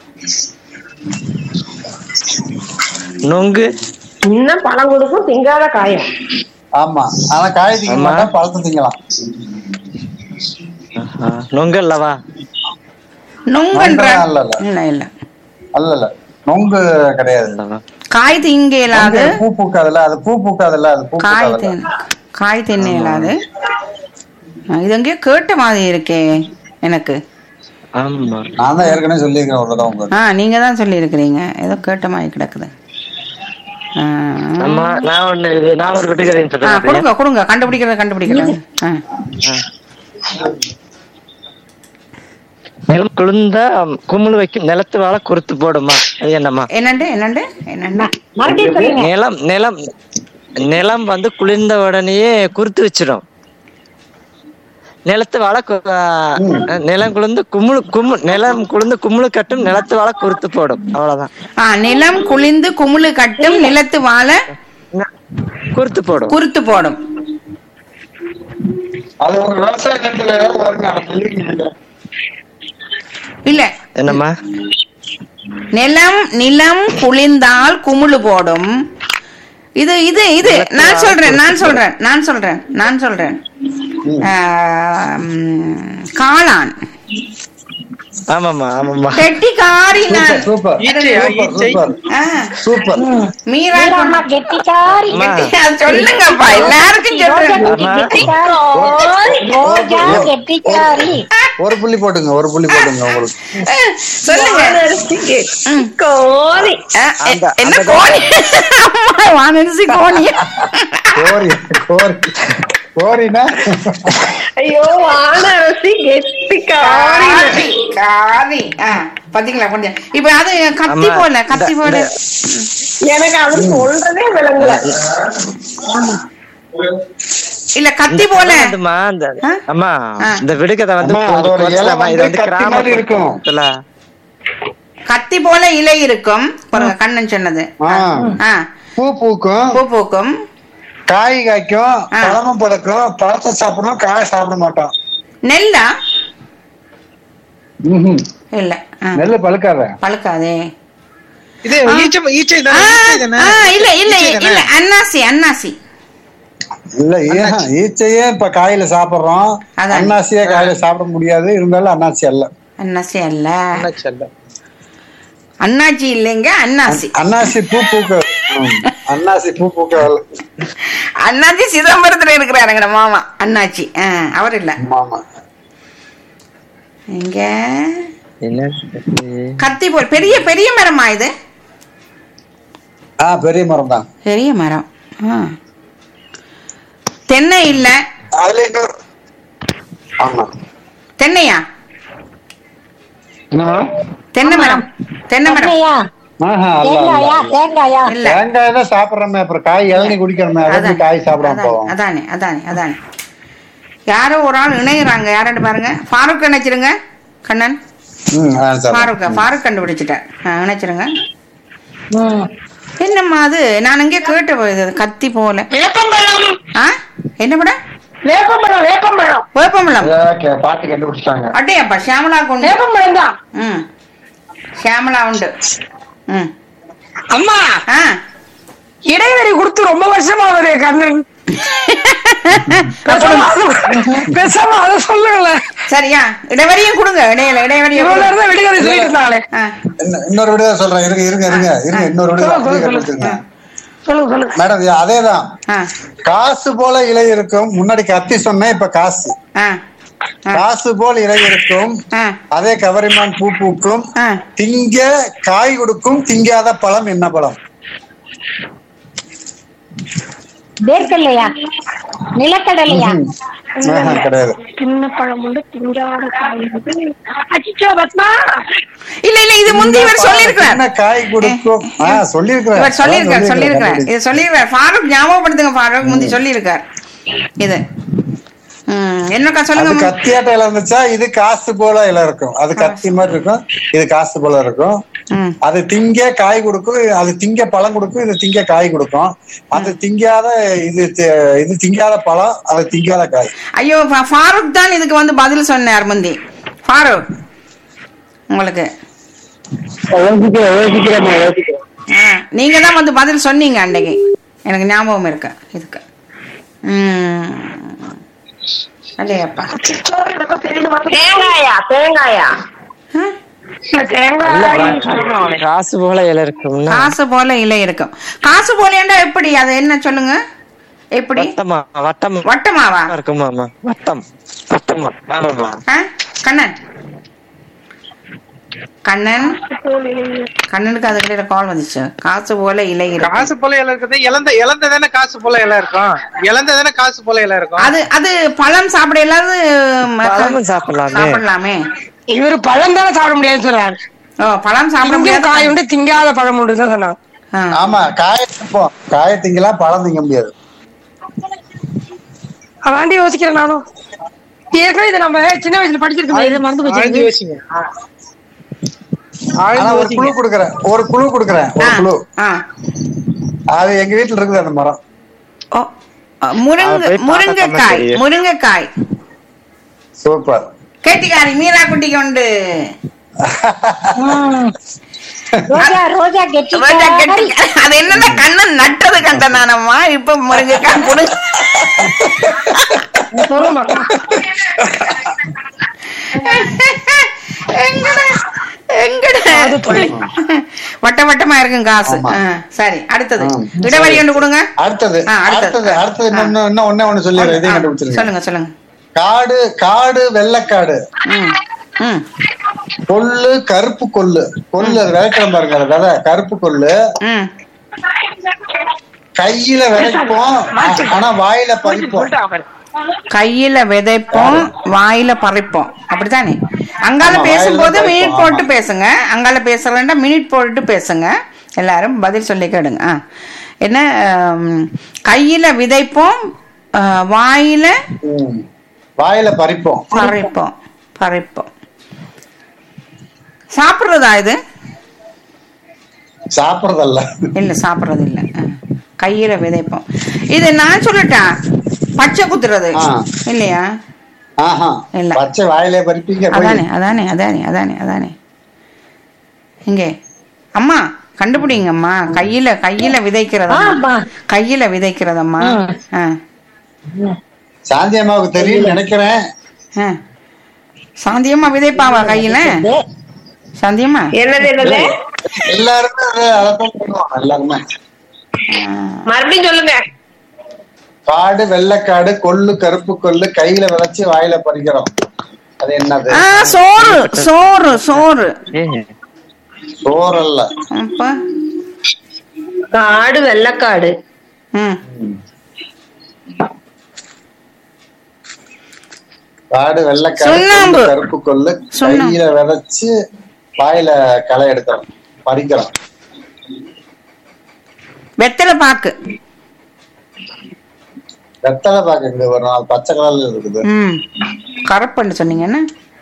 நொங்கு இன்னும் பழம் கொடுக்கும் திங்காத காயம் ஆமா ஆனா காய் திங்க ஆமா. மாட்டா பழத்தை திங்கலாம் ஆஹா, நொங்கு அல்லவா நொங்கன்ற நொங்கெல்லாம் இல்ல, இல்ல. இல்ல இல்ல அல்ல இல்ல நொங்கு கிடையாது அல்லவா காய் திங்க இயலாது நொங்கு பூ பூக்காதுல்ல அது பூ பூக்காதுல்ல அது பூ காய் பூக்காதுல்ல தின் காய் தின்ன இயலாது ஆ, இது எங்கேயோ கேட்ட மாதிரி இருக்கே எனக்கு ஆமா நான் தான் ஏற்கனவே சொல்லியிருக்கேன் ஒரு தடவை உங்களுக்கு ஆ நீங்க தான் சொல்லி இருக்கிறீங்க ஏதோ கேட்ட மாதிரி கிடக்குது ஆ. ஆமா நான் ஒண்ணு இது நான் ஒரு விட்டுக்கிறேன் ஆ சொல்றேன் கொடுங்க கொடுங்க கண்டுபிடிக்கிறது கண்டுபிடிக்கிறது ஆ. நிலம் குளிர்ந்தா குமுள் வைக்கும் நிலத்து வாழை குறுத்து போடுமா அது என்னம்மா என்னண்டு என்னண்டு என்னண்டு மறுபடியும் சொல்லுங்க நிலம் நிலம் நிலம் வந்து குளிர்ந்த உடனேயே குறுத்து வச்சிடும் நிலத்து வாழை கு- ஆ, நிலம் குளிர்ந்து குமுழு குமு நிலம் குளிர்ந்து குமுழு கட்டும் நிலத்து வாழை குறுத்து போடும் அவ்வளவுதான் ஆ நிலம் குளிந்து குமுளு கட்டும் நிலத்து வாழ குறுத்து போடும் குருத்து போடும் அது ஒரு விவசாய நிலத்துல வருங்க அதை சொல்லிருக்கீங்க. இல்ல என்னம்மா நிலம் நிலம் குளிர்ந்தால் குமுளு போடும் இது இது இது நான் சொல்றேன் நான் சொல்றேன் நான் சொல்றேன் நான் சொல்றேன் ஆ, ம், காளான் ஆமாம்மா ஆமாம்மா கெட்டிக்காரி நான் சூப்பர் ஈச்சையா, சூப்பர் ஈச்சை. சூப்பர் ஆ, சூப்பர் மீரா அம்மா கெட்டிக்காரி அம்மா. அது சொல்லுங்கப்பா எல்லாருக்கும் சொல்றேன் ஆமா. கெட்டிக்காரி ரோஜா கெட்டிக்காரி ஒரு புள்ளி போட்டுங்க ஒரு புள்ளி போட்டுங்க உங்களுக்கு ஆ, சொல்லுங்க ம். கோரி ஆ, எ- அந்த- என்ன அந்த- கோணி அம்மா, வானரசி கோணி கோரி கோரி கோரினா ஐயோ வானரசி கெட்டிக்காரி காரி காரி ஆ பாத்தீங்களா கொஞ்சம் இப்ப அது கத்தி ஆமா. போல கத்தி இந்த- போல எனக்கு அவர் சொல்றதே விளங்கல இல்ல கத்தி போல அதுமா அந்த ஆ? அம்மா ஆ. இந்த விடுகதை வந்து அம்மா, கொஞ்சம் அதோட இலை குறைச்சலாமா? இது வந்து வந்து கத்தி மாதிரி இருக்கும். கிராமத்துல கத்தி போல இலை இருக்கும் பாருங்க கண்ணன் சொன்னது ஆ. ஆ பூ பூக்கும் பூ பூக்கும் காய் காய்க்கும் ஆ. பழமும் பழக்கும் பழத்தை சாப்பிடணும் காய் சாப்பிட மாட்டோம் நெல்லா ம்ஹும். இல்ல ஆ, நெல்லு பழுக்காத பழுக்காதே இது ஈச்சை ஈச்சை ஆ, தானே ஈச்சை தானே ஆ, இல்ல இல்ல ஈச்சை தானே? இல்ல அன்னாசி அன்னாசி இல்ல ஏன் ஈச்சையே இப்ப காயில சாப்பிடுறோம் அதான். அன்னாசியே காயில சாப்பிட முடியாது இருந்தாலும் அன்னாசி அல்ல அன்னாசி அல்ல அண்ணாச்சி அல்ல. அண்ணாச்சி இல்லைங்க அன்னாசி அன்னாசி பூ பூக்க ம். அன்னாசி பூ பூக்க அண்ணாச்சி சிதம்பரத்துல இருக்கிறாருங்க மாமா அண்ணாச்சி ஆ, அவர் இல்ல ஆமா இங்க என்ன கத்தி போல் பெரிய பெரிய மரமா இது ஆ பெரிய மரம் தான் பெரிய மரம் ஆ. தென்னை இல்ல அதுல இன்னொரு ஆமா தென்னையா தென்னை மரம் தென்னை மரம் தேங்காயா ஆஹா அல்ல தேங்காயா அல்ல தேங்காயா இல்ல தேங்காய் தான் சாப்பிடுறோமே அப்புறம் காய் இளநீ குடிக்கிறோமே அதை அதானே, எப்படி காய் சாப்பிடாம அதானே, போவோம் அதானே அதானே அதானே யாரோ ஒரு ஆள் இணையறாங்க யாருன்னு பாருங்க ஃபாரூக் இணைச்சிருங்க கண்ணன் ம் ஆ, சரி. ஃபாரூக் ஃபாரூக் கண்டுபிடிச்சிட்டேன் ஆ, இணைச்சிருங்க என்னம்மா அது நான் அங்கே கேட்டு போகுது அது கத்தி போல ஆ என்ன படம் வேப்பம்பழம் வேப்பம்பழம் வேப்பம்பழம் ஓகே பாட்டு கண்டுபிடிச்சிட்டாங்க அட்டையப்பா ஷியாமலா கொண்டு வேப்பம்பழம் தான் ம் ஷியாமலா உண்டு ம் அம்மா ஆ இடைவெளி கொடுத்து ரொம்ப வருஷமா ஆகுது கண்ணன் பேசாம அது- பேசாம அதை சொல்லுங்களேன் சரியா இடைவெளியும் கொடுங்க இடையில இடைவெளியும் இவ்வளவு கொடுங்க. நேரம் தான் விடுதலை சொல்லிட்டு இருந்தாங்களே ஆ இன்னும் இன்னொரு விடுதலை சொல்றேன் இருங்க இருங்க இருங்க இருங்க இன்னொரு விடுதலை சொல்லுங்க, அப்படியே சொல்லுங்க, கண்டுபிடிச்சிருங்க சொல்லுங்க சொல்லுங்க மேடம் இது அதேதான் ஆ காசு போல இலை இருக்கும் முன்னாடி கத்தி சொன்னேன் இப்ப காசு ஆ காசு போல் இலை இருக்கும் ஆ அதே கவரிமான் பூ பூக்கும் ஆ திங்க காய் கொடுக்கும் திங்காத பழம் என்ன பழம் வேர்க்கடலையா நிலக்கடலையா ஆஹா, கிடையாது சின்ன பழம் உண்டு திங்காத காய் உண்டு. அச்சச்சோ பத்மா இல்ல இல்ல இது முந்தி இவர் என்ன சொல்லியிருக்கிறார் காய் கொடுக்கும் ஆ சொல்லியிருக்கிறேன் இவர் சொல்லியிருக்கார் அதான் சொல்லியிருக்கிறார் இது சொல்லியிருக்கார் ஃபாரூக் ஞாபகப்படுத்துங்க ஃபாரூக் முந்தி சொல்லியிருக்கார் இது ம் என்னக்கா அது சொல்லுங்க கத்தியாட்ட இலை இருந்துச்சா இது காசு போல இலை இருக்கும் அது கத்தி மாதிரி இருக்கும் இது காசு போல இருக்கும் ம் அது திங்க காய் கொடுக்கும் அது திங்க பழம் கொடுக்கும் இது திங்க காய் கொடுக்கும் அது திங்காத இது தி- இது திங்காத பழம் அது திங்காத காய் ஐயோ ஃபா- ஃபாரூக் தான் இதுக்கு வந்து பதில் சொன்னார் முந்தி ஃபாரூக் உங்களுக்கு ஆ, நீங்க தான் வந்து பதில் சொன்னீங்க அன்னைக்கு எனக்கு ஞாபகம் இருக்கு இதுக்கு ம் இல்லையாப்பா தேங்காயா தேங்காயா ஆ? காசு போல இலை இருக்கும்னா காசு போல இலை இருக்கும் காசு போலேண்டா எப்படி அது என்ன சொல்லுங்க எப்படி வட்டமா வட்டம் வட்டமாவா இருக்குமாமா வட்டம் வட்டமா ஆமாமா ஆ? கண்ணன் கண்ணன் கண்ணனுக்கு அதுக்கிட்ட கால் வந்துச்சு காசு போல இலை இருக்கும் காசு போல இலை இருக்குது இழந்த இழந்த தானே காசு போல இலை இருக்கும் இழந்த தானே காசு போல இலை இருக்கும் அது அது பழம் சாப்பிட இல்லாத பழமும் சாப்பிடலாமே. சாப்பிடலாமே இவரு பழம் தானே சாப்பிட முடியாதுன்னு சொல்றாரு ஓ பழம் சாப்பிட திங்கும் முடியாது காய் உண்டு திங்காத பழம் உண்டு தான் சொன்னாங்க ஆ. ஆமா காய திப்போம் காய திங்கலாம் பழம் திங்க முடியாது அதாண்டி யோசிக்கிறேன் நானும் ஏற்கனவே இதை நம்ம சின்ன வயசுல படிச்சிருக்கோம் இதை மறந்து ஆழ்ந்து போச்சு யோசிங்க ஆனா ஆழ்ந்து ஒரு குழு யோசிங்க கொடுக்குறேன் ஒரு குழு கொடுக்குறேன் ஒரு ஆ, குழு ஆ. அது எங்க வீட்டுல இருக்குது அந்த மரம் ஓ, அ, முருங்கை அதை போய் முருங்கைக்காய் பார்த்தா தெரியும். முருங்கைக்காய் சூப்பர் கேட்டிக்காரி மீரா குட்டிக்கு உண்டு ரோஜா ரோஜா ரோஜா கெட்டி கெட்டிக்காய். அது என்னன்னா கண்ணன் நட்டது கண்ட நானம்மா இப்ப முருங்கைக்காய் புடுங்க எங்கட எங்கட வட்ட வட்டமா இருக்கும் காசு ஆமா. ஆ, சரி அடுத்தது ஆ, இடவழி சரி. ஒன்று கொடுங்க அடுத்தது ஆ, அடுத்தது. அடுத்தது அடுத்தது இன்னொன்னு இன்னும் ஒண்ணே ஒண்ணு சொல்லிடுறேன் இதையும் ஆ, கண்டுபிடிச்சிருங்க சொல்லுங்க சொல்லுங்க காடு காடு வெள்ளைக்காடு ம் ம் கொள்ளு கருப்பு கொள்ளு கொள்ளு அது விதைக்கிறோம் பாருங்க அது விதை கருப்பு கொள்ளு ம் கையில விதைப்போம் ஆ- ஆனா வாயில பறிப்போம் கையில விதைப்போம் வாயில பறிப்போம் அப்படித்தானே அங்கால ஆமா, பேசும்போது வாயில மினிட் பறிப்போம், போட்டு ஆமா. பேசுங்க அங்கால பேசுறேன்டா மினிட் போட்டு பேசுங்க எல்லாரும் பதில் சொல்லி கேடுங்க ஆ என்ன ஆம், கையில விதைப்போம் ஆ, வாயில ம். வாயில பறிப்போம் பறிப்போம் பறிப்போம் சாப்பிடுறதா இது சாப்பிடுறதல்ல இல்ல சாப்பிடுறது இல்ல ஆ. கையில விதைப்போம் இது நான் சொல்லட்டா பச்சை குத்துறது ஆ. இல்லையா ஆஹா இல்ல. பச்சை வாயிலே பறிப்பீங்க போய். அதானே அதானே அதானே அதானே அதானே இங்கே அம்மா கண்டுபிடிங்கம்மா கையில கையில விதைக்கிறதம்மா ஆமா. கையில விதைக்கிறதம்மா ஆ, சாந்தி அம்மாவுக்கு தெரியும் நினைக்கிறேன் ஆ. சாந்தியம்மா விதைப்பாவா கையில சாந்தியம்மா என்னது என்னது எல்லாருமே அது அதைத்தான் பண்ணுவாங்க எல்லாருமே மறுபடியும் சொல்லுங்க காடு வெள்ளைக்காடு கொள்ளு கருப்பு கொள்ளு கையில விதைச்சு வாயில பறிக்கிறோம் அது என்னது ஆ சோறு சோறு சோறு ஏ சோறல்ல அப்ப காடு வெள்ளக்காடு ம் காடு வெள்ளைக்காடு சுண்ணாம்பு. கொள்ளு, கருப்பு கொள்ளு சுண்ணாம்பு. கையில விதைச்சு வாயில களை எடுக்கிறோம் பறிக்கிறோம் வெத்தலை பாக்கு வெத்தலை பாக்கு இங்க வரும் அது பச்சை கலர்ல இருக்குது ம் கரப்புன்னு சொன்னீங்க என்ன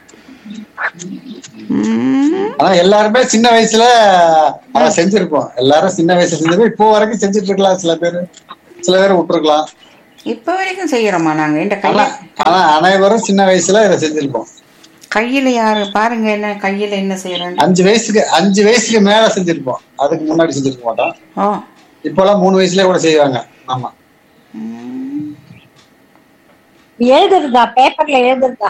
ம், ஆனா எல்லாருமே சின்ன வயசுல அதை செஞ்சிருப்போம் எல்லாரும் சின்ன வயசுல செஞ்சிருப்போம் இப்போ வரைக்கும் செஞ்சுட்டு இருக்கலாம் சில பேர் சில பேர் விட்டுருக்கலாம் இப்ப வரைக்கும் செய்யறோமா நாங்க இந்த ஆனா கையில ஆனா அனைவரும் சின்ன வயசுல இதை செஞ்சிருப்போம் கையில யாரு பாருங்க என்ன கையில என்ன செய்யறேன்னு அஞ்சு வயசுக்கு அஞ்சு வயசுக்கு மேல செஞ்சிருப்போம் அதுக்கு முன்னாடி செஞ்சிருக்க மாட்டோம் ஓ இப்பெல்லாம் மூணு வயசுலயே கூட செய்வாங்க ஆமா எழுதுறதா பேப்பர்ல எழுதுறதா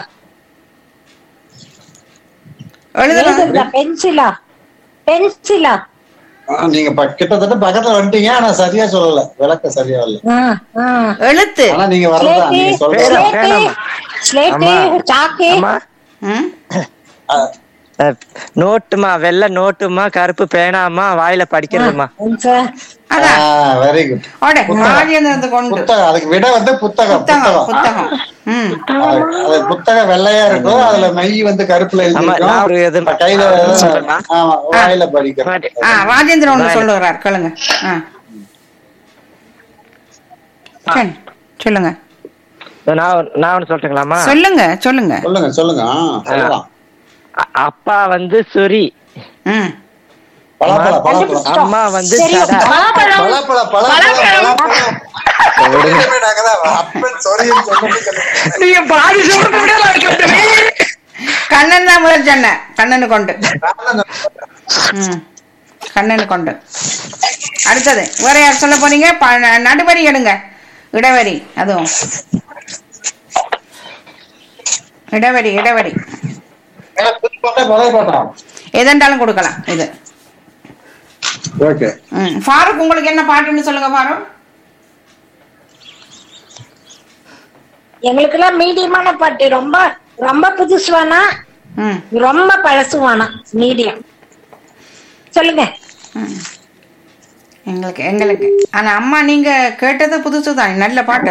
எழுதுறோம் எழுதுறதா பென்சிலா பென்சிலா ஆனா, நீங்க ப- கிட்டத்தட்ட பக்கத்துல வந்துட்டீங்க ஆனா சரியா சொல்லல விளக்க சரியா இல்ல ஆ, ஆ. எழுத்து ஆனா நீங்க வரதா நீங்க சொல்றது ஸ்லேட்டு ஸ்லேட்டு அம்மா. சாக்கு அம்மா ம் அஹ், நோட்டுமா வெள்ளை நோட்டுமா கருப்பு பேனாமா வாயில படிக்கிறதுமா அதான் வெரி குட் ஓட ராஜேந்திரத்தை கொண்டு புத்தகம் அதுக்கு விட வந்து புத்தகம் புத்தகம் புத்தகம் புத்தகம் ம் அது- அது புத்தகம் வெள்ளையா இருக்கும் அதுல மை வந்து கருப்புல ஆமா நான் ஒரு இது எழுதிருக்கும் கையில சொல்றேன்னா? ஆமா வாயில படிக்கிறேன் ஆ ராஜேந்திரன் ஒண்ணு சொல்லுகிறார் கேளுங்க ஆ சரி, சொல்லுங்க நான் ஒரு- நான் ஒண்ணு சொல்லட்டுங்களாமா சொல்லுங்க சொல்லுங்க சொல்லுங்க சொல்லுங்க ஆ, சொல்லலாம் அ- அப்பா வந்து சுரி ம் பலாப்பழ பலாப்பழம் அம்மா வந்து சரி, சடா. பலாப்பழம். பலாப்பழம் பலாப்பழம் பலாப்பழம் நாங்கதான் அப்பன் சொரியன்னு சொல்லிட்டு சொல்லிட்டு நீங்க பாதி சொல்றது கூட நான் கேட்டேன். கண்ணன் தான் முதல் சொன்னேன் கண்ணனு கொண்டு ம் கண்ணனு கொண்டு அடுத்தது வேற யார் சொல்ல போறீங்க ப- நடுவரி எடுங்க இடவரி அதுவும் இடவரி இடவரி புதுக்கோட்டை பழைய கோட்டம் எதென்றாலும் கொடுக்கலாம் இது ஓகே ம் ஃபாரூக் உங்களுக்கு என்ன பாட்டுன்னு சொல்லுங்க ஃபாரூக் எங்களுக்கு எல்லாம் மீடியமான பாட்டு ரொம்ப ரொம்ப புதுசு வேணாம் ம் ரொம்ப பழசு வேணாம் மீடியம் சொல்லுங்க ம். எங்களுக்கு எங்களுக்கு ஆனா அம்மா நீங்க கேட்டது புதுசு தான் நல்ல பாட்டு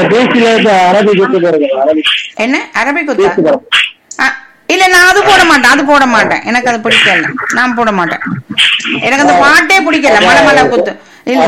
அது என்ன அரபிக் குத்தா ஆ, இல்ல நான் அது போட மாட்டேன் அது போட மாட்டேன் எனக்கு அது பிடிக்கல நான் போட மாட்டேன் எனக்கு அந்த பாட்டே பிடிக்கல மலை மலை குத்து இல்ல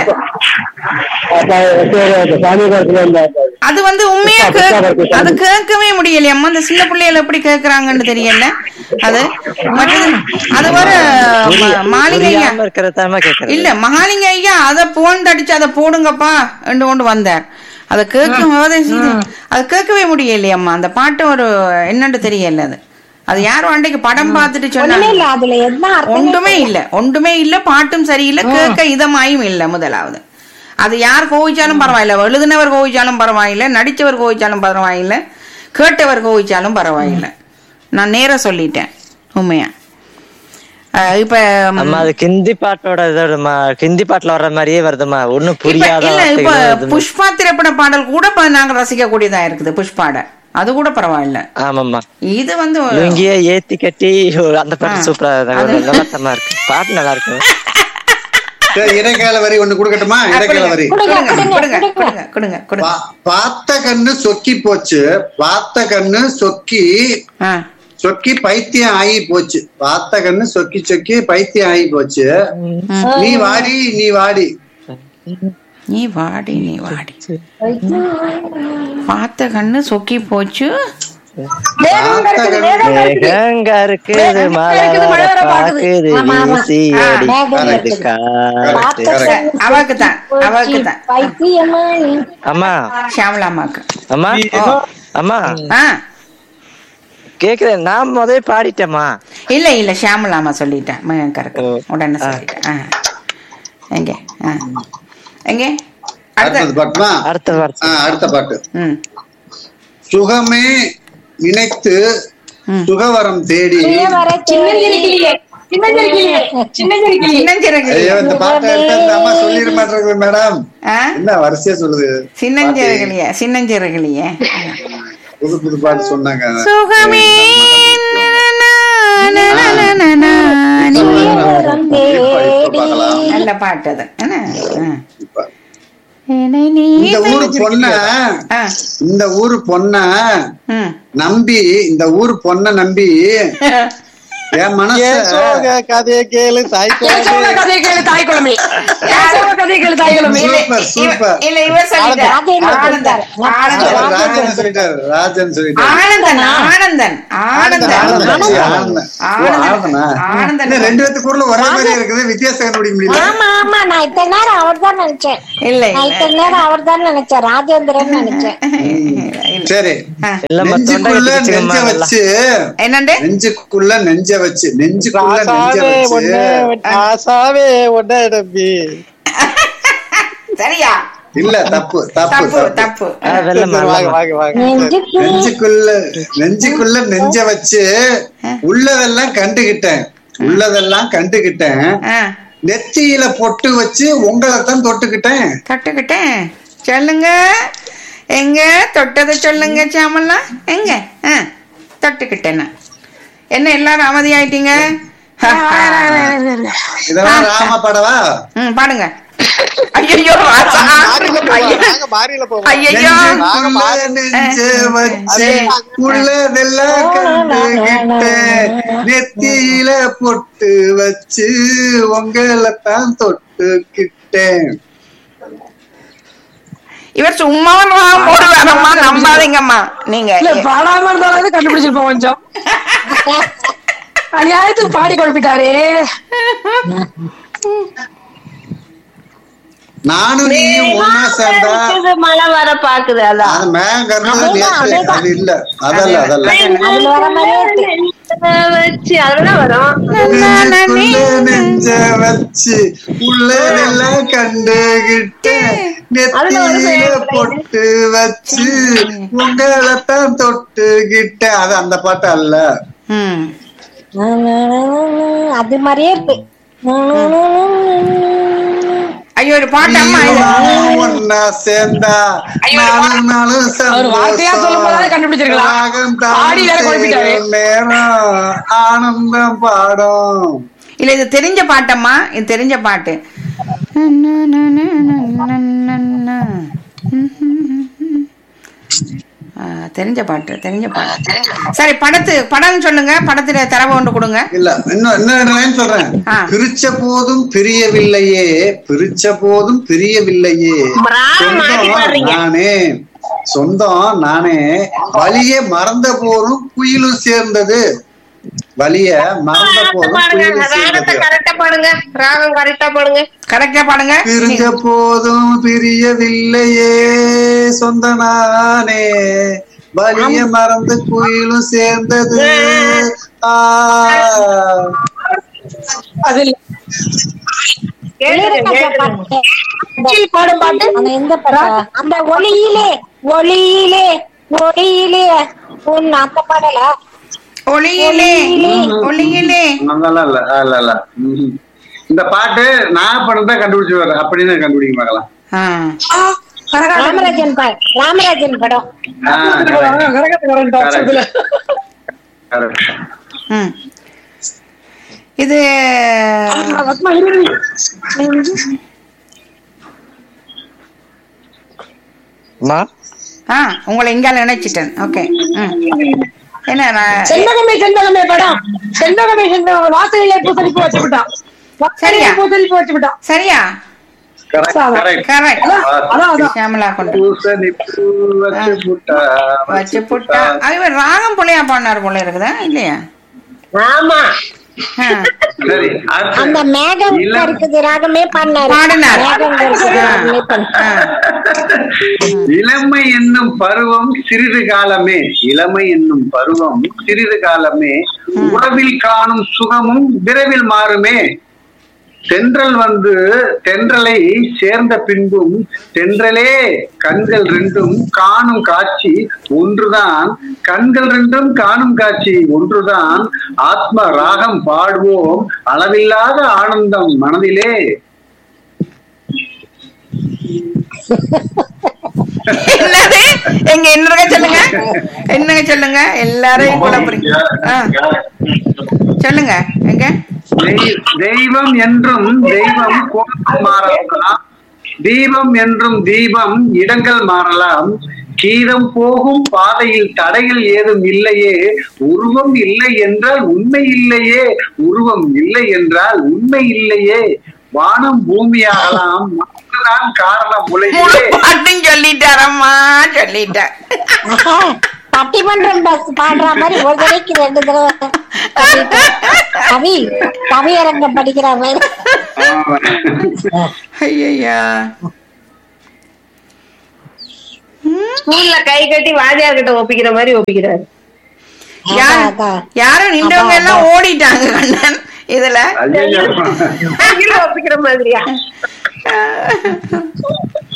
அது வந்து உண்மையா கே- அது கேட்கவே முடியலையே அம்மா அந்த சின்ன பிள்ளைகள் எப்படி கேக்குறாங்கன்னு தெரியல அது மற்றது அது வர ம- மாளிகை ஐயா புரியாம இருக்கிறதாம கேக்குறது இல்ல மகாலிங்க ஐயா அத போன் அடிச்சு அதை போடுங்கப்பா என்று கொண்டு வந்தார் அதை கேட்கும் போது இது- அது கேட்கவே முடியலையம்மா அந்த பாட்டு ஒரு என்னன்னு தெரியல அது அது யாரும் அன்றைக்கு படம் பார்த்துட்டு ஒண்ணுமே சொன்னாங்க இல்ல அதுல என்ன அர்த்தம் ஒன்றுமே இல்ல ஒன்றுமே இல்ல பாட்டும் சரியில்லை கேட்க இதமாயும் இல்ல முதலாவது அது யார் கோவிச்சாலும் பரவாயில்ல எழுதினவர் கோவிச்சாலும் பரவாயில்ல நடிச்சவர் கோவிச்சாலும் பரவாயில்ல கேட்டவர் கோவிச்சாலும் பரவாயில்ல நான் நேரா சொல்லிட்டேன் உண்மையா அஹ் இப்ப ம், அம்மா அது ஹிந்தி பாட்டோட இதோடமா ஹிந்தி பாட்டுல வர்ற மாதிரியே வருதுமா ஒண்ணும் இப்ப புரியாத இல்ல இப்ப வார்த்தைகள் வருதும்மா. புஷ்பா திரைப்பட பாடல் கூட இப்ப நாங்க ரசிக்க கூடியதா இருக்குது புஷ்பாட அது கூட பரவாயில்ல ஆமாம்மா இது வந்து லுங்கிய ஏத்தி கட்டி அந்த பாட்டு ஆ. சூப்பரா அது- நல்லத்தமா இருக்கு பாட்டு நல்லா இருக்கு சரி, இடைக்கால வரி ஒண்ணு கொடுக்கட்டுமா இடைக்கால வரி கொடுங்க கொடுங்க கொடுங்க கொடுங்க கொடுங்க கொடுங்க பா- பார்த்த கண்ணு சொக்கி போச்சு பார்த்த கண்ணு சொக்கி ஆ சொக்கி பைத்தியம் ஆகி போச்சு பார்த்த கண்ணு சொக்கி சொக்கி பைத்தியம் ஆகி போச்சு நீ வாடி நீ வாடி நீ வாடி நீ வாடி பார்த்த கண்ணு சொக்கி போச்சு வேகம் இருக்குது வேகம் இருக்குது வேகங்க இருக்குது மழை இருக்குது, மழை வர வர பாக்குது. பாக்குது ஆமா, ஆமா. வீசி ஆ, அடிக்குது வேகம் இருக்குது. காத்து. correct. அவருக்கு தான் அவருக்கு தான் பைத்தியமா நீ அம்மா ஷியாமலாமாக்கு அம்மா அம்மா ஆ கேக்குறேன் நான் முதல்ல பாடிட்டேம்மா இல்ல இல்ல ஷியாமலாமா சொல்லிட்டேன் மகன் கரெக்ட் ஓ. உடனே சொல்லிட்டேன் ஆ எங்க ஆ எங்க அடுத்தது அடுத்த பாட்டுமா அடுத்த ஆ, வாரம் அடுத்த பாட்டு ம் சுகமே நினைத்து ம். சுகவரம் தேடி வர சின்னஞ்சிரிக்கிளியே சின்னஞ்சிரிக்கிளியே சின்னஞ்சிரிக்கிளியே சின்னஞ்சிறகு ஐயோ இந்த பாட்டை எடுத்து இந்த அம்மா சொல்லிட மாட்டேங்குது மேடம் ஆ என்ன வரிசையா சொல்லுது சின்னஞ்சிறகுலியே சின்னஞ்சிறகுலியே புது புது பாட்டு சொன்னாங்க சுகமே நா, நா, நா, நா, நா, நீ. வரம் தேடி நல்ல பாட்டு அது என்ன ஆ. இப்ப. என்னை நீ இந்த ஊரு பொண்ண ஆ, இந்த ஊரு பொண்ண ம். நம்பி இந்த ஊரு பொண்ண நம்பி என் மனச கதையை கேளு தாய் கேசவ கதையை கேளு தாய் குழம்பி கேசவ கதையை கேளு தாய் குழம்பி இல்ல, சூப்பர், இவ- சூப்பர். இல்ல, இவர் சொல்லிட்டார். ராஜேந்திரன் ஆனந்தன், ஆனந்தன், அவர் ராஜன் சொல்லிட்டாரு ராஜன் சொல்லிட்டாரு ஆனந்தன், ஆனந்தன், ஆனந்தன். ஆனந்தன், ஆனந்தன். ஆனந்தன். ஓ, ஆனந்தனா? ஆனந்தன். என்ன ரெண்டு பேத்துக்குள்ள ஒரே மாதிரி இருக்குது வித்தியாசம் கண்டுபிடிக்க முடியல ஆமா ஆமா நான் இத்தனை நேரம் அவர் தான் நினைச்சேன் இல்ல, நான் இல்ல. இத்தனை நேரம் அவர் தான் நினைச்சேன் ராஜேந்திரன் நினைச்சேன் இல்ல. சரி ஆ. இல்லம்மா தொண்டை நெஞ்சுக்குள்ள நெஞ்ச கட்டிக்கிச்சுங்கம்மா நல்லா. வச்சு என்னண்டு நெஞ்சுக்குள்ள நெஞ்ச வச்சு நெஞ்சுக்குள்ள நெஞ்ச ராசாவே ஒண்ணு வச்சு ராசாவே ஒண்ணு நம்பி சரியா இல்ல தப்பு தப்பு தப்பு தப்பு தப்பு ஆ, வெள்ளம்மா வாங்க வெள்ளம்மா. வாங்க வாங்க நெஞ்சுக்குள்ள நெஞ்சுக்குள்ள நெஞ்சுக்குள்ள நெஞ்ச வச்சு உள்ளதெல்லாம் கண்டுகிட்டேன் உள்ளதெல்லாம் கண்டுகிட்டேன் ஆ, நெத்தியில பொட்டு வச்சு உங்களை தான் தொட்டுக்கிட்டேன் கட்டுக்கிட்டேன் சொல்லுங்க எங்க தொட்டதை சொல்லுங்க சாமல்லா எங்க ஆ, தொட்டுக்கிட்டேன் நான். என்ன எல்லாரும் அமைதியாயிட்டீங்க இதெல்லாம் ராம படவா ம் பாடுங்க ஐயோ ராசா ஐயோ நெஞ்ச வச்சு உள்ளதெல்லாம் கண்டுகிட்டேன் நெத்தியில பொட்டு வச்சு உங்களை தான் தொட்டுக்கிட்டேன் இவர் சும்மாவா போடுவாரம்மா நம்பாதீங்கம்மா நீங்க இல்ல பாடாம இருந்தாலும் கண்டுபிடிச்சிருப்போம் கொஞ்சம் அநியாயத்துக்கு பாடி குழப்பிட்டாரே நானும் நீயும் ஒன்னா சேர்ந்தா இருக்குது, மழை வர பாக்குது அதான் அது மேங்கறது நேத்து அது இல்ல அதல்ல அதல்ல அதுல வர மாதிரியே இருக்கு. வச்சு அதுலதான் வரும் நெஞ்சுக்குள்ள நெஞ்ச வச்சு உள்ளதெல்லாம் கண்டுகிட்டு நெத்தியில பொட்டு வச்சு உங்களை தான் தொட்டுகிட்ட அது அந்த பாட்டு அல்ல ம் அது மாதிரியே இருக்கு ஐயோ ஒரு பாட்டு அம்மா இது நீயும் ஒன்னா சேர்ந்தா நாலு நாளும் அவர் வார்த்தையா சொல்லும் போதாவது சந்தோஷம் கண்டுபிடிச்சிருக்கலாம். ராகம் ஆடி வேற குழப்பிட்டாரு. தாளம் நேரம் ஆனந்தம் பாடும் இல்ல இது தெரிஞ்ச பாட்டம்மா இது தெரிஞ்ச பாட்டு ஆ, தெரிஞ்ச பாட்டு தெரிஞ்ச பாட்டு சரி படத்து படம் சொல்லுங்க படத்துல தரவு ஒன்று கொடுங்க இல்ல இன்னும் இன்னொரு லைன் சொல்றேன் ஆ. பிரிச்ச போதும் பிரியவில்லையே பிரிச்ச போதும் பிரியவில்லையே ராம் மாத்தி சொந்தம் பாடுறீங்க. நானே சொந்தம் நானே வலிய மறந்த போதும் குயிலும் சேர்ந்தது வலிய மறந்த போதும் பாடுங்க குயிலும் ராகத்தை சேர்ந்தது கரெக்டா பாடுங்க ராகம் கரெக்டா பாடுங்க கரெக்டா பாடுங்க பிரிஞ்ச போதும் பிரியவில்லையே சொந்த நானே வலிய மறந்து குயிலும் சேர்ந்தது ஆ அது இல்ல கேளுங்க, கேளுங்க. பாட்டு பாடும் பாட்டு அந்த எந்த பாட்டு அந்த ஒளியிலே ஒளியிலே ஒளியிலே உன் அந்த பாடல ஒளியிலே ஒளியிலே அதெல்லாம் இல்ல இல்ல இல்ல ம்ஹும். இந்த பாட்டு நான் படம் தான் கண்டுபிடிச்சு வரேன் அப்படின்னு கண்டுபிடிக்க பார்க்கலாம் ஆ ராமராஜன் பாட் ராமராஜன் படம் ஆ, correct, கரகத்து வரண்டா சொல்லுல correct. ம் இது ரத்னா இரு அம்மா ஆ உங்களை இங்கால நினைச்சிட்டேன் ஓகே ம் என்ன நான் செண்பகமே செண்பகமே படம் செண்பகமே செண்பகம் வாசலிலே பூசணிப்பு வச்சு விட்டான் சரியா? வாசலிலே பூசணிப்பு வச்சு விட்டான் சரியா Correct, correct. கரெக்ட் அதான் அதான் ஷியாமலா கொண்டு பூசணி பூ வச்சு புட்டா, வச்சு புட்டா அது ராகம் புள்ளையா பாடினார் போல இருக்குதா இல்லையா ஆமா ஆ. சரி அடுத்து. அந்த மேகம் இளம் இருக்குது ராகமே பண்ணாரு பாடினார். மேகம் இருக்குது ராகமே பண்ணாரு ஆ. இளமை என்னும் பருவம் சிறிது காலமே இளமை என்னும் பருவம் சிறிது காலமே உறவில் காணும் சுகமும் விரைவில் மாறுமே தென்றல் வந்து தென்றலை சேர்ந்த பின்பும் தென்றலே கண்கள் ரெண்டும் காணும் காட்சி ஒன்றுதான் கண்கள் ரெண்டும் காணும் காட்சி ஒன்றுதான் ஆத்ம ராகம் பாடுவோம் அளவில்லாத ஆனந்தம் மனதிலே என்னது எங்க என்னங்க சொல்லுங்க என்னங்க சொல்லுங்க எல்லாரையும் கூட புரியுங்க ஆ, சொல்லுங்க எங்க தெய்- தெய்வம் என்றும் தெய்வம் கோலம் மாறலாம் தீபம் என்றும் தீபம் இடங்கள் மாறலாம் கீதம் போகும் பாதையில் தடைகள் ஏதும் இல்லையே உருவம் இல்லை என்றால் உண்மை இல்லையே உருவம் இல்லை என்றால் உண்மை இல்லையே வானம் பூமியாகலாம் மனதுதான் காரணம் முழு உலகிலே பாட்டும் சொல்லிட்டாரம்மா சொல்லிட்டேன் பட்டிமன்றம் பஸ் பாடுற மாதிரி ஒரு தடவைக்கு ரெண்டு தடவை சொல்லிட்டு, கவி கவியரங்கம் படிக்கிற மாதிரி ஐயா ஸ்கூல்ல கை கட்டி வாத்தியார் கிட்ட ஒப்பிக்கிற மாதிரி ஒப்பிக்கிறாரு யார் அதான். யாரும் நின்றவங்க எல்லாம் ஓடிட்டாங்க கண்ணன் இதுல ஐயையோ. கையில ஒப்பிக்கிற மாதிரியா